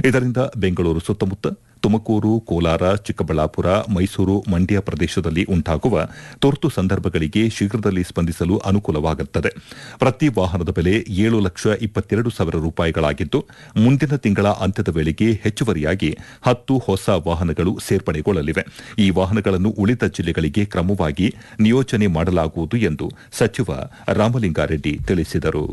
ಇದರಿಂದ ಬೆಂಗಳೂರು ಸುತ್ತಮುತ್ತ ತುಮಕೂರು ಕೋಲಾರ ಚಿಕ್ಕಬಳ್ಳಾಪುರ ಮೈಸೂರು ಮಂಡ್ಯ ಪ್ರದೇಶದಲ್ಲಿ ಉಂಟಾಗುವ ತುರ್ತು ಸಂದರ್ಭಗಳಿಗೆ ಶೀಘ್ರದಲ್ಲಿ ಸ್ಪಂದಿಸಲು ಅನುಕೂಲವಾಗುತ್ತದೆ ಪ್ರತಿ ವಾಹನದ ಬೆಲೆ ಏಳು ಲಕ್ಷ ಇಪ್ಪತ್ತೆರಡು ಸಾವಿರ ರೂಪಾಯಿಗಳಾಗಿದ್ದು ಮುಂದಿನ ತಿಂಗಳ ಅಂತ್ಯದ ವೇಳೆಗೆ ಹೆಚ್ಚುವರಿಯಾಗಿ ಹತ್ತು ಹೊಸ ವಾಹನಗಳು ಸೇರ್ಪಡೆಗೊಳ್ಳಲಿವೆ ಈ ವಾಹನಗಳನ್ನು ಉಳಿದ ಜಿಲ್ಲೆಗಳಿಗೆ ಕ್ರಮವಾಗಿ ನಿಯೋಜನೆ ಮಾಡಲಾಗುವುದು ಎಂದು ಸಚಿವ ರಾಮಲಿಂಗಾರೆಡ್ಡಿ ತಿಳಿಸಿದರು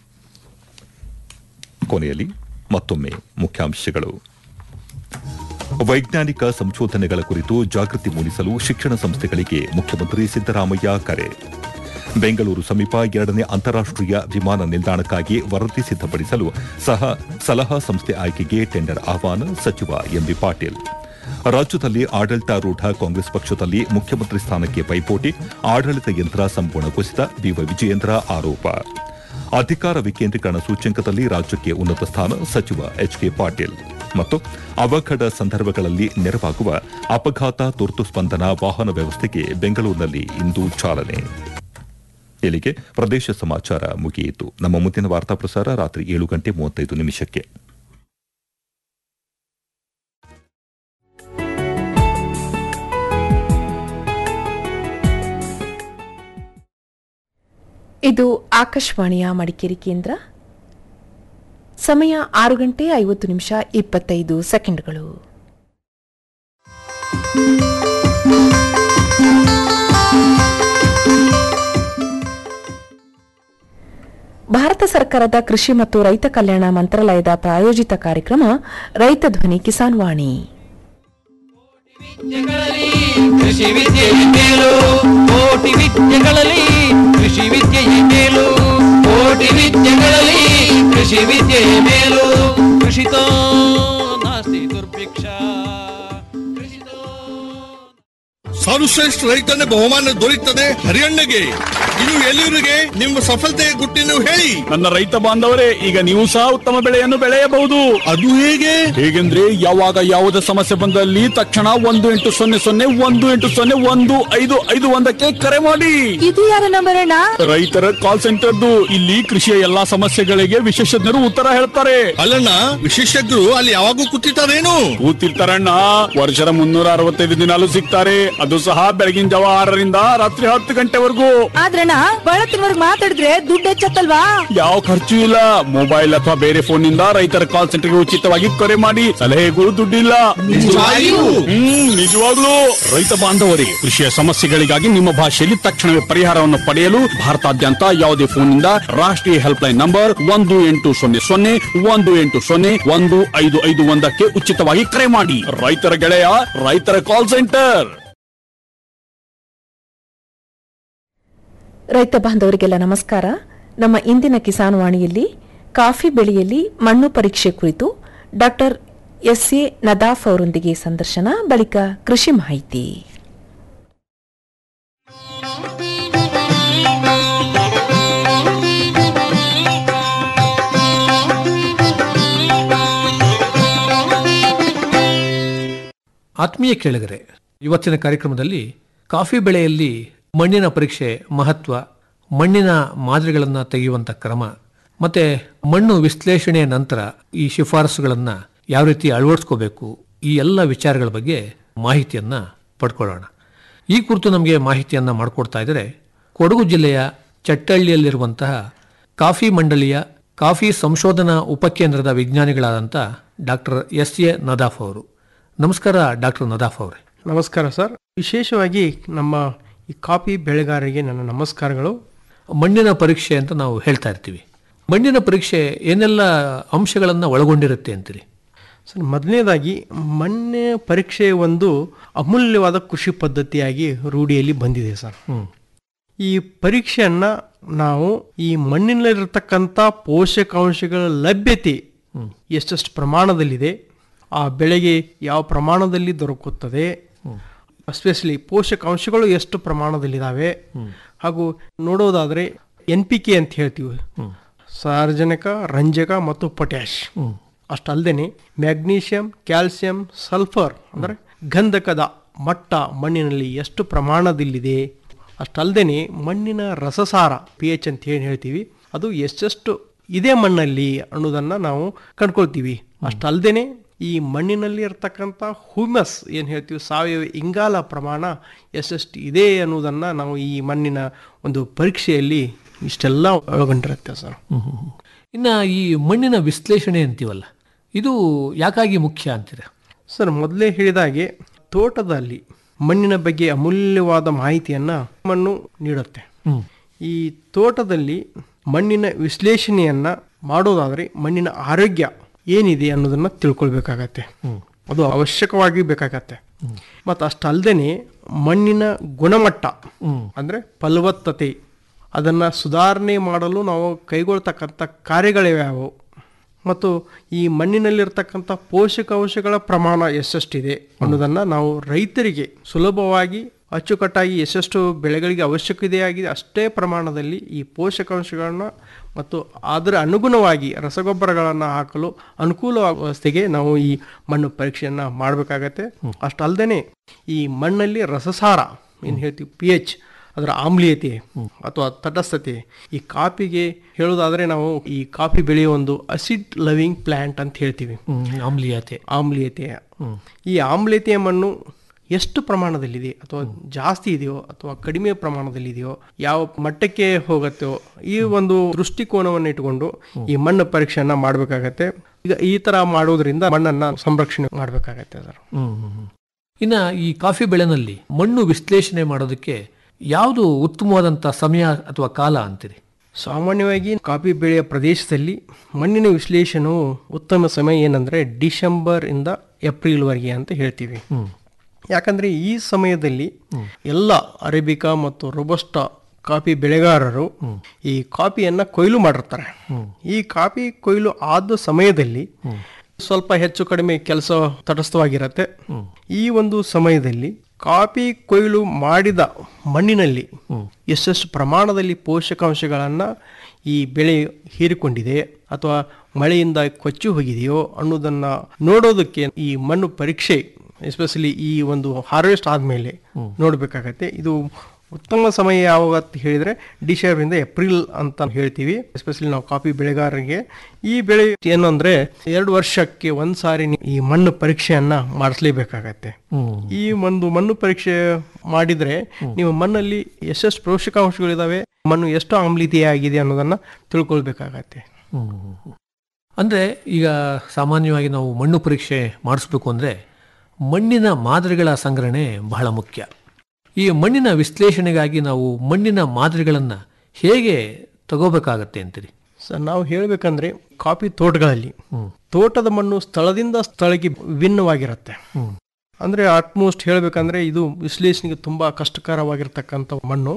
ಕೊನೆಯಲ್ಲಿ ಮತ್ತೊಮ್ಮೆ ಮುಖ್ಯಾಂಶಗಳು ವೈಜ್ಞಾನಿಕ ಸಂಶೋಧನೆಗಳ ಕುರಿತು ಜಾಗೃತಿ ಮೂಡಿಸಲು ಶಿಕ್ಷಣ ಸಂಸ್ಥೆಗಳಿಗೆ ಮುಖ್ಯಮಂತ್ರಿ ಸಿದ್ದರಾಮಯ್ಯ ಕರೆ ಬೆಂಗಳೂರು ಸಮೀಪ ಎರಡನೇ ಅಂತಾರಾಷ್ಟೀಯ ವಿಮಾನ ನಿಲ್ದಾಣಕ್ಕಾಗಿ ವರದಿ ಸಿದ್ದಪಡಿಸಲು ಸಹ ಸಲಹಾ ಸಂಸ್ಥೆ ಆಯ್ಕೆಗೆ ಟೆಂಡರ್ ಆಹ್ವಾನ ಸಚಿವ ಎಂಬಿ ಪಾಟೀಲ್ ರಾಜ್ಯದಲ್ಲಿ ಆಡಳಿತಾರೂಢ ಕಾಂಗ್ರೆಸ್ ಪಕ್ಷದಲ್ಲಿ ಮುಖ್ಯಮಂತ್ರಿ ಸ್ಥಾನಕ್ಕೆ ಪೈಪೋಟಿ ಆಡಳಿತ ಯಂತ್ರ ಸಂಪೂರ್ಣ ಕುಸಿತ ಬಿವೈ ವಿಜಯೇಂದ್ರ ಆರೋಪ ಅಧಿಕಾರ ವಿಕೇಂದ್ರೀಕರಣ ಸೂಚ್ಯಂಕದಲ್ಲಿ ರಾಜ್ಯಕ್ಕೆ ಉನ್ನತ ಸ್ಥಾನ ಸಚಿವ ಎಚ್ಕೆ ಪಾಟೀಲ್ ಮತ್ತು ಅವಘಡ ಸಂದರ್ಭಗಳಲ್ಲಿ ನೆರವಾಗುವ ಅಪಘಾತ ತುರ್ತು ಸ್ಪಂದನ ವಾಹನ ವ್ಯವಸ್ಥೆಗೆ ಬೆಂಗಳೂರಿನಲ್ಲಿ ಇಂದು ಚಾಲನೆ ಇಲ್ಲಿಗೆ ಪ್ರದೇಶ ಸಮಾಚಾರ ಮುಗಿಯಿತು ನಮ್ಮ ಮುಂದಿನ ವಾರ್ತಾ ಪ್ರಸಾರ ರಾತ್ರಿ ಏಳು ಗಂಟೆ ಮೂವತ್ತೈದು ನಿಮಿಷಕ್ಕೆ ಇದು ಆಕಾಶವಾಣಿಯ ಮಡಿಕೇರಿ ಕೇಂದ್ರ ಸಮಯ ಆರು ಗಂಟೆ ಐವತ್ತು ನಿಮಿಷ ಇಪ್ಪತ್ತೈದು ಸೆಕೆಂಡ್ಗಳು ಭಾರತ ಸರ್ಕಾರದ ಕೃಷಿ ಮತ್ತು ರೈತ ಕಲ್ಯಾಣ ಮಂತ್ರಾಲಯದ ಪ್ರಾಯೋಜಿತ ಕಾರ್ಯಕ್ರಮ ರೈತ ಧ್ವನಿ ಕಿಸಾನ್ ವಾಣಿ ವಿದ್ಯೆಗಳಲ್ಲಿ ಕೃಷಿ ವಿದ್ಯೆಯ ಮೇಲು ಕೋಟಿ ವಿದ್ಯೆಗಳಲ್ಲಿ ಕೃಷಿ ವಿದ್ಯೆಯ ಮೇಲು ಕೋಟಿ ವಿದ್ಯೆಗಳಲ್ಲಿ ಕೃಷಿ ವಿದ್ಯೆಯ ಮೇಲು ಕೃಷಿತೋ ನಾಸ್ತಿ ದುರ್ಭಿಕ್ಷ ಕೃಷಿತೋ ಸರ್ವಶ್ರೇಷ್ಠ ರೈತನ ಬಹುಮಾನ ದೊರೆಯುತ್ತದೆ ಹರಿಯಣ್ಣಗೆ ಇದು ಎಲ್ಲಿವರಿಗೆ ನಿಮ್ಮ ಸಫಲತೆಯ ಗುಟ್ಟಿನ ಹೇಳಿ ನನ್ನ ರೈತ ಬಾಂಧವರೇ ಈಗ ನೀವು ಸಹ ಉತ್ತಮ ಬೆಳೆಯನ್ನು ಬೆಳೆಯಬಹುದು ಅದು ಹೇಗೆ ಹೇಗೆಂದ್ರೆ ಯಾವಾಗ ಯಾವುದೇ ಸಮಸ್ಯೆ ಬಂದಲ್ಲಿ ತಕ್ಷಣ ಒಂದು ಎಂಟು ಸೊನ್ನೆ ಸೊನ್ನೆ ಒಂದು ಎಂಟು ಸೊನ್ನೆ ಒಂದು ಐದು ಐದು ಒಂದಕ್ಕೆ ಕರೆ ಮಾಡಿ ಇದು ಯಾರ ನಂಬರ್ ಅಣ್ಣ ರೈತರ ಕಾಲ್ ಸೆಂಟರ್ದು ಇಲ್ಲಿ ಕೃಷಿಯ ಎಲ್ಲಾ ಸಮಸ್ಯೆಗಳಿಗೆ ವಿಶೇಷಜ್ಞರು ಉತ್ತರ ಹೇಳ್ತಾರೆ ಅಲ್ಲಣ್ಣ ವಿಶೇಷಜ್ಞರು ಅಲ್ಲಿ ಯಾವಾಗೂ ಕೂತಿರ್ತಾರೇನು ಕೂತಿರ್ತಾರಣ್ಣ ವರ್ಷದ ಮುನ್ನೂರ ಅರವತ್ತೈದು ದಿನಾಲು ಸಿಗ್ತಾರೆ ಅದು ಸಹ ಬೆಳಗಿನ ಜಾವ ಆರರಿಂದ ರಾತ್ರಿ ಹತ್ತು ಗಂಟೆವರೆಗೂ ಆದ್ರಣ್ಣ ಬಳತ್ತಿನವರ್ಗ್ ಮಾತಾಡಿದ್ರೆ ದುಡ್ಡು ಹೆಚ್ಚತ್ತಲ್ವಾ ಯಾವ ಖರ್ಚು ಇಲ್ಲ ಮೊಬೈಲ್ ಅಥವಾ ಬೇರೆ ಫೋನ್ ನಿಂದ ರೈತರ ಕಾಲ್ ಸೆಂಟರ್ಗೆ ಉಚಿತವಾಗಿ ಕರೆ ಮಾಡಿ ಸಲಹೆಗಳು ದುಡ್ಡಿಲ್ಲ ನಿಜವಾಗಿಯೂ? ಹ್ಮ್ ನಿಜವಾಗ್ಲೂ ರೈತ ಬಾಂಧವರಿಗೆ ಕೃಷಿಯ ಸಮಸ್ಯೆಗಳಿಗಾಗಿ ನಿಮ್ಮ ಭಾಷೆಯಲ್ಲಿ ತಕ್ಷಣವೇ ಪರಿಹಾರವನ್ನು ಪಡೆಯಲು ಭಾರತಾದ್ಯಂತ ಯಾವುದೇ ಫೋನ್ನಿಂದ ರಾಷ್ಟ್ರೀಯ ಹೆಲ್ಪ್ ಲೈನ್ ನಂಬರ್ ಒಂದು ಎಂಟು ಸೊನ್ನೆ ಸೊನ್ನೆ ಒಂದು ಎಂಟು ಸೊನ್ನೆ ಒಂದು ಐದು ಐದು ಒಂದಕ್ಕೆ ಉಚಿತವಾಗಿ ಕರೆ ಮಾಡಿ ರೈತರ ಗೆಳೆಯ ರೈತರ ಕಾಲ್ ಸೆಂಟರ್ ರೈತ ಬಾಂಧವರಿಗೆಲ್ಲ ನಮಸ್ಕಾರ ನಮ್ಮ ಇಂದಿನ ಕಿಸಾನ್ ವಾಣಿಯಲ್ಲಿ ಕಾಫಿ ಬೆಳೆಯಲ್ಲಿ ಮಣ್ಣು ಪರೀಕ್ಷೆ ಕುರಿತು ಡಾಕ್ಟರ್ ಎಸ್ ಎ ನದಾಫ್ ಅವರೊಂದಿಗೆ ಸಂದರ್ಶನ ಬಳಿಕ ಕೃಷಿ ಮಾಹಿತಿ ಆತ್ಮೀಯ ಕೇಳಿಗರೆ ಇವತ್ತಿನ ಕಾರ್ಯಕ್ರಮದಲ್ಲಿ ಕಾಫಿ ಬೆಳೆಯಲ್ಲಿ ಮಣ್ಣಿನ ಪರೀಕ್ಷೆ ಮಹತ್ವ ಮಣ್ಣಿನ ಮಾದರಿಗಳನ್ನು ತೆಗೆಯುವಂಥ ಕ್ರಮ ಮತ್ತೆ ಮಣ್ಣು ವಿಶ್ಲೇಷಣೆಯ ನಂತರ ಈ ಶಿಫಾರಸುಗಳನ್ನು ಯಾವ ರೀತಿ ಅಳವಡಿಸ್ಕೋಬೇಕು ಈ ಎಲ್ಲ ವಿಚಾರಗಳ ಬಗ್ಗೆ ಮಾಹಿತಿಯನ್ನ ಪಡ್ಕೊಳ್ಳೋಣ ಈ ಕುರಿತು ನಮಗೆ ಮಾಹಿತಿಯನ್ನ ಮಾಡಿಕೊಡ್ತಾ ಇದ್ದಾರೆ ಕೊಡಗು ಜಿಲ್ಲೆಯ ಚಟ್ಟಹಳ್ಳಿಯಲ್ಲಿರುವಂತಹ ಕಾಫಿ ಮಂಡಳಿಯ ಕಾಫಿ ಸಂಶೋಧನಾ ಉಪಕೇಂದ್ರದ ವಿಜ್ಞಾನಿಗಳಾದಂಥ ಡಾಕ್ಟರ್ ಎಸ್ ಎ ನದಾಫ್ ಅವರು ನಮಸ್ಕಾರ ಡಾಕ್ಟರ್ ನದಾಫ್ ಅವರೇ ನಮಸ್ಕಾರ ಸರ್ ವಿಶೇಷವಾಗಿ ನಮ್ಮ ಈ ಕಾಫಿ ಬೆಳೆಗಾರರಿಗೆ ನನ್ನ ನಮಸ್ಕಾರಗಳು ಮಣ್ಣಿನ ಪರೀಕ್ಷೆ ಅಂತ ನಾವು ಹೇಳ್ತಾ ಇರ್ತೀವಿ ಮಣ್ಣಿನ ಪರೀಕ್ಷೆ ಏನೆಲ್ಲ ಅಂಶಗಳನ್ನು ಒಳಗೊಂಡಿರುತ್ತೆ ಅಂತೀರಿ ಸರ್ ಮೊದಲನೇದಾಗಿ ಮಣ್ಣೆ ಪರೀಕ್ಷೆ ಒಂದು ಅಮೂಲ್ಯವಾದ ಕೃಷಿ ಪದ್ಧತಿಯಾಗಿ ರೂಢಿಯಲ್ಲಿ ಬಂದಿದೆ ಸರ್ ಈ ಪರೀಕ್ಷೆಯನ್ನ ನಾವು ಈ ಮಣ್ಣಿನಲ್ಲಿರತಕ್ಕಂಥ ಪೋಷಕಾಂಶಗಳ ಲಭ್ಯತೆ ಎಷ್ಟೆಷ್ಟು ಪ್ರಮಾಣದಲ್ಲಿದೆ ಆ ಬೆಳೆಗೆ ಯಾವ ಪ್ರಮಾಣದಲ್ಲಿ ದೊರಕುತ್ತದೆ ಎಸ್ಪೆಷಲಿ ಪೋಷಕಾಂಶಗಳು ಎಷ್ಟು ಪ್ರಮಾಣದಲ್ಲಿದ್ದಾವೆ ಹಾಗೂ ನೋಡೋದಾದ್ರೆ ಎನ್ ಪಿ ಕೆ ಅಂತ ಹೇಳ್ತೀವಿ ಸಾರಜನಕ ರಂಜಕ ಮತ್ತು ಪೊಟ್ಯಾಶ್ ಅಷ್ಟಲ್ದೇನೆ ಮ್ಯಾಗ್ನೀಷಿಯಂ ಕ್ಯಾಲ್ಸಿಯಂ ಸಲ್ಫರ್ ಅಂದರೆ ಗಂಧಕದ ಮಟ್ಟ ಮಣ್ಣಿನಲ್ಲಿ ಎಷ್ಟು ಪ್ರಮಾಣದಲ್ಲಿದೆ ಅಷ್ಟಲ್ದೇನೆ ಮಣ್ಣಿನ ರಸಸಾರ ಪಿ ಎಚ್ ಅಂತ ಏನು ಹೇಳ್ತೀವಿ ಅದು ಎಷ್ಟೆಷ್ಟು ಇದೆ ಮಣ್ಣಲ್ಲಿ ಅನ್ನೋದನ್ನ ನಾವು ಕಂಡ್ಕೊಳ್ತೀವಿ ಅಷ್ಟಲ್ದೇನೆ ಈ ಮಣ್ಣಿನಲ್ಲಿ ಇರ್ತಕ್ಕಂಥ ಹ್ಯೂಮಸ್ ಏನು ಹೇಳ್ತೀವಿ ಸಾವಯವ ಇಂಗಾಲ ಪ್ರಮಾಣ ಎಷ್ಟೆಷ್ಟು ಇದೆ ಅನ್ನೋದನ್ನು ನಾವು ಈ ಮಣ್ಣಿನ ಒಂದು ಪರೀಕ್ಷೆಯಲ್ಲಿ ಇಷ್ಟೆಲ್ಲ ಒಳಗೊಂಡಿರುತ್ತೆ ಸರ್ ಇನ್ನು ಈ ಮಣ್ಣಿನ ವಿಶ್ಲೇಷಣೆ ಅಂತೀವಲ್ಲ ಇದು ಯಾಕಾಗಿ ಮುಖ್ಯ ಅಂತೀರ ಸರ್ ಮೊದಲೇ ಹೇಳಿದಾಗೆ ತೋಟದಲ್ಲಿ ಮಣ್ಣಿನ ಬಗ್ಗೆ ಅಮೂಲ್ಯವಾದ ಮಾಹಿತಿಯನ್ನು ಮಣ್ಣು ನೀಡುತ್ತೆ ಈ ತೋಟದಲ್ಲಿ ಮಣ್ಣಿನ ವಿಶ್ಲೇಷಣೆಯನ್ನ ಮಾಡೋದಾದ್ರೆ ಮಣ್ಣಿನ ಆರೋಗ್ಯ ಏನಿದೆ ಅನ್ನೋದನ್ನ ತಿಳ್ಕೊಳ್ಬೇಕಾಗತ್ತೆ ಅದು ಅವಶ್ಯಕವಾಗಿ ಬೇಕಾಗತ್ತೆ ಮತ್ತು ಅಷ್ಟಲ್ದೇನೆ ಮಣ್ಣಿನ ಗುಣಮಟ್ಟ ಅಂದ್ರೆ ಫಲವತ್ತತೆ ಅದನ್ನ ಸುಧಾರಣೆ ಮಾಡಲು ನಾವು ಕೈಗೊಳ್ತಕ್ಕಂಥ ಕಾರ್ಯಗಳಿವ್ಯಾವು ಮತ್ತು ಈ ಮಣ್ಣಿನಲ್ಲಿರ್ತಕ್ಕಂಥ ಪೋಷಕಾಂಶಗಳ ಪ್ರಮಾಣ ಎಷ್ಟೆಷ್ಟಿದೆ ಅನ್ನೋದನ್ನು ನಾವು ರೈತರಿಗೆ ಸುಲಭವಾಗಿ ಅಚ್ಚುಕಟ್ಟಾಗಿ ಎಷ್ಟೆಷ್ಟು ಬೆಳೆಗಳಿಗೆ ಅವಶ್ಯಕತೆಯಾಗಿದೆ ಅಷ್ಟೇ ಪ್ರಮಾಣದಲ್ಲಿ ಈ ಪೋಷಕಾಂಶಗಳನ್ನ ಮತ್ತು ಅದರ ಅನುಗುಣವಾಗಿ ರಸಗೊಬ್ಬರಗಳನ್ನು ಹಾಕಲು ಅನುಕೂಲವಾಗುವಸ್ತಿಗೆ ನಾವು ಈ ಮಣ್ಣು ಪರೀಕ್ಷೆಯನ್ನು ಮಾಡಬೇಕಾಗತ್ತೆ ಅಷ್ಟಲ್ದೇ ಈ ಮಣ್ಣಲ್ಲಿ ರಸಸಾರ ಏನು ಹೇಳ್ತೀವಿ ಪಿ ಎಚ್ ಅದರ ಆಮ್ಲೀಯತೆ ಅಥವಾ ತಟಸ್ಥತೆ ಈ ಕಾಫಿಗೆ ಹೇಳೋದಾದ್ರೆ ನಾವು ಈ ಕಾಫಿ ಬೆಳೆಯುವ ಒಂದು ಅಸಿಡ್ ಲವಿಂಗ್ ಪ್ಲಾಂಟ್ ಅಂತ ಹೇಳ್ತೀವಿ ಆಮ್ಲೀಯತೆ ಆಮ್ಲೀಯತೆಯ ಈ ಆಮ್ಲೀಯತೆಯ ಮಣ್ಣು ಎಷ್ಟು ಪ್ರಮಾಣದಲ್ಲಿದೆ ಅಥವಾ ಜಾಸ್ತಿ ಇದೆಯೋ ಅಥವಾ ಕಡಿಮೆ ಪ್ರಮಾಣದಲ್ಲಿದೆಯೋ ಯಾವ ಮಟ್ಟಕ್ಕೆ ಹೋಗುತ್ತೋ ಈ ಒಂದು ದೃಷ್ಟಿಕೋನವನ್ನು ಇಟ್ಟುಕೊಂಡು ಈ ಮಣ್ಣು ಪರೀಕ್ಷೆಯನ್ನ ಮಾಡಬೇಕಾಗತ್ತೆ ಈಗ ಈ ತರ ಮಾಡೋದ್ರಿಂದ ಮಣ್ಣನ್ನ ಸಂರಕ್ಷಣೆ ಮಾಡಬೇಕಾಗತ್ತೆ ಸರ್ ಇನ್ನು ಈ ಕಾಫಿ ಬೆಳೆನಲ್ಲಿ ಮಣ್ಣು ವಿಶ್ಲೇಷಣೆ ಮಾಡೋದಕ್ಕೆ ಯಾವುದು ಉತ್ತಮವಾದಂಥ ಸಮಯ ಅಥವಾ ಕಾಲ ಅಂತೀರಿ ಸಾಮಾನ್ಯವಾಗಿ ಕಾಫಿ ಬೆಳೆಯ ಪ್ರದೇಶದಲ್ಲಿ ಮಣ್ಣಿನ ವಿಶ್ಲೇಷಣೆಯು ಉತ್ತಮ ಸಮಯ ಏನಂದ್ರೆ ಡಿಸೆಂಬರ್ ಇಂದ ಏಪ್ರಿಲ್ ವರೆಗೆ ಅಂತ ಹೇಳ್ತೀವಿ ಯಾಕಂದ್ರೆ ಈ ಸಮಯದಲ್ಲಿ ಎಲ್ಲ ಅರೇಬಿಕಾ ಮತ್ತು ರೋಬಸ್ಟಾ ಕಾಫಿ ಬೆಳೆಗಾರರು ಈ ಕಾಫಿಯನ್ನ ಕೊಯ್ಲು ಮಾಡಿರ್ತಾರೆ ಈ ಕಾಫಿ ಕೊಯ್ಲು ಆದ ಸಮಯದಲ್ಲಿ ಸ್ವಲ್ಪ ಹೆಚ್ಚು ಕಡಿಮೆ ಕೆಲಸ ತಟಸ್ಥವಾಗಿರತ್ತೆ ಈ ಒಂದು ಸಮಯದಲ್ಲಿ ಕಾಫಿ ಕೊಯ್ಲು ಮಾಡಿದ ಮಣ್ಣಿನಲ್ಲಿ ಎಷ್ಟೆಷ್ಟು ಪ್ರಮಾಣದಲ್ಲಿ ಪೋಷಕಾಂಶಗಳನ್ನ ಈ ಬೆಳೆ ಹೀರಿಕೊಂಡಿದೆ ಅಥವಾ ಮಳೆಯಿಂದ ಕೊಚ್ಚಿ ಹೋಗಿದೆಯೋ ಅನ್ನೋದನ್ನ ನೋಡೋದಕ್ಕೆ ಈ ಮಣ್ಣು ಪರೀಕ್ಷೆ ಎಸ್ಪೆಷಲಿ ಈ ಒಂದು ಹಾರ್ವೆಸ್ಟ್ ಆದಮೇಲೆ ನೋಡಬೇಕಾಗತ್ತೆ ಇದು ಉತ್ತಮ ಸಮಯ ಯಾವಾಗ ಅಂತ ಹೇಳಿದ್ರೆ ಡಿಸೆಂಬರಿಂದ ಏಪ್ರಿಲ್ ಅಂತ ಹೇಳ್ತೀವಿ ಎಸ್ಪೆಷಲಿ ನಾವು ಕಾಫಿ ಬೆಳೆಗಾರರಿಗೆ ಈ ಬೆಳೆ ಏನು ಅಂದ್ರೆ ಎರಡು ವರ್ಷಕ್ಕೆ ಒಂದ್ ಸಾರಿ ನೀವು ಈ ಮಣ್ಣು ಪರೀಕ್ಷೆಯನ್ನ ಮಾಡಿಸ್ಲೇಬೇಕಾಗತ್ತೆ ಈ ಒಂದು ಮಣ್ಣು ಪರೀಕ್ಷೆ ಮಾಡಿದ್ರೆ ನೀವು ಮಣ್ಣಲ್ಲಿ ಎಷ್ಟೆಷ್ಟು ಪೋಷಕಾಂಶಗಳಿದಾವೆ ಮಣ್ಣು ಎಷ್ಟು ಆಮ್ಲೀಯತೆಯಾಗಿದೆ ಅನ್ನೋದನ್ನ ತಿಳ್ಕೊಳ್ಬೇಕಾಗತ್ತೆ ಅಂದರೆ ಈಗ ಸಾಮಾನ್ಯವಾಗಿ ನಾವು ಮಣ್ಣು ಪರೀಕ್ಷೆ ಮಾಡಿಸ್ಬೇಕು ಅಂದರೆ ಮಣ್ಣಿನ ಮಾದರಿಗಳ ಸಂಗ್ರಹಣೆ ಬಹಳ ಮುಖ್ಯ ಈ ಮಣ್ಣಿನ ವಿಶ್ಲೇಷಣೆಗಾಗಿ ನಾವು ಮಣ್ಣಿನ ಮಾದರಿಗಳನ್ನು ಹೇಗೆ ತಗೋಬೇಕಾಗತ್ತೆ ಅಂತೀರಿ ಸರ್ ನಾವು ಹೇಳಬೇಕಂದ್ರೆ ಕಾಫಿ ತೋಟಗಳಲ್ಲಿ ತೋಟದ ಮಣ್ಣು ಸ್ಥಳದಿಂದ ಸ್ಥಳಕ್ಕೆ ವಿಭಿನ್ನವಾಗಿರುತ್ತೆ ಅಂದ್ರೆ ಆಲ್ಮೋಸ್ಟ್ ಹೇಳ್ಬೇಕಂದ್ರೆ ಇದು ವಿಶ್ಲೇಷಣೆಗೆ ತುಂಬಾ ಕಷ್ಟಕರವಾಗಿರ್ತಕ್ಕಂಥ ಮಣ್ಣು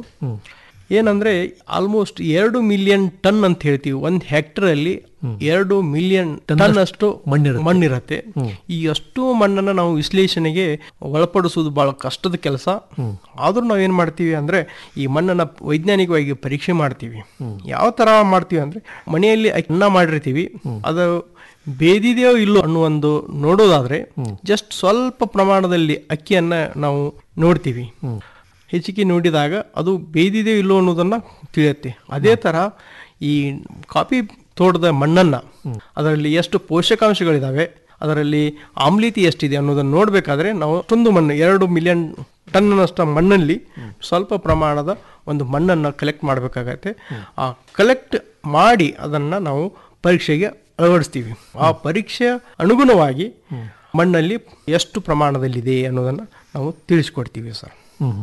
ಏನಂದ್ರೆ ಆಲ್ಮೋಸ್ಟ್ ಎರಡು ಮಿಲಿಯನ್ ಟನ್ ಅಂತ ಹೇಳ್ತೀವಿ ಒಂದು ಹೆಕ್ಟರ್ ಅಲ್ಲಿ ಎರಡು ಮಿಲಿಯನ್ ಟನ್ ಅಷ್ಟು ಮಣ್ಣಿರತ್ತೆ ಈ ಅಷ್ಟು ಮಣ್ಣನ್ನ ನಾವು ವಿಶ್ಲೇಷಣೆಗೆ ಒಳಪಡಿಸುವುದು ಬಹಳ ಕಷ್ಟದ ಕೆಲಸ ಆದ್ರೂ ನಾವು ಏನ್ ಮಾಡ್ತೀವಿ ಅಂದ್ರೆ ಈ ಮಣ್ಣನ್ನ ವೈಜ್ಞಾನಿಕವಾಗಿ ಪರೀಕ್ಷೆ ಮಾಡ್ತೀವಿ ಯಾವ ತರ ಮಾಡ್ತೀವಿ ಅಂದ್ರೆ ಮನೆಯಲ್ಲಿ ಅನ್ನ ಮಾಡಿರ್ತೀವಿ ಅದು ಬೇದಿದೆಯೋ ಇಲ್ಲೋ ಅನ್ನೋ ಒಂದು ನೋಡೋದಾದ್ರೆ ಜಸ್ಟ್ ಸ್ವಲ್ಪ ಪ್ರಮಾಣದಲ್ಲಿ ಅಕ್ಕಿಯನ್ನ ನಾವು ನೋಡ್ತೀವಿ ಹೆಚ್ಚಿಗೆ ನೋಡಿದಾಗ ಅದು ಬೇದಿದೆಯೋ ಇಲ್ಲೋ ಅನ್ನೋದನ್ನ ತಿಳಿಯುತ್ತೆ ಅದೇ ತರ ಈ ಕಾಫಿ ತೋಟದ ಮಣ್ಣನ್ನ ಅದರಲ್ಲಿ ಎಷ್ಟು ಪೋಷಕಾಂಶಗಳಿದಾವೆ ಅದರಲ್ಲಿ ಆಮ್ಲೀತಿ ಎಷ್ಟಿದೆ ಅನ್ನೋದನ್ನ ನೋಡಬೇಕಾದ್ರೆ ನಾವು ಅಷ್ಟೊಂದು ಮಣ್ಣು ಎರಡು ಮಿಲಿಯನ್ ಟನ್ನಷ್ಟು ಮಣ್ಣಲ್ಲಿ ಸ್ವಲ್ಪ ಪ್ರಮಾಣದ ಒಂದು ಮಣ್ಣನ್ನು ಕಲೆಕ್ಟ್ ಮಾಡಬೇಕಾಗತ್ತೆ ಆ ಕಲೆಕ್ಟ್ ಮಾಡಿ ಅದನ್ನ ನಾವು ಪರೀಕ್ಷೆಗೆ ಅಳವಡಿಸ್ತೀವಿ ಆ ಪರೀಕ್ಷೆಯ ಅನುಗುಣವಾಗಿ ಮಣ್ಣಲ್ಲಿ ಎಷ್ಟು ಪ್ರಮಾಣದಲ್ಲಿದೆ ಅನ್ನೋದನ್ನ ನಾವು ತಿಳಿಸ್ಕೊಡ್ತೀವಿ ಸರ್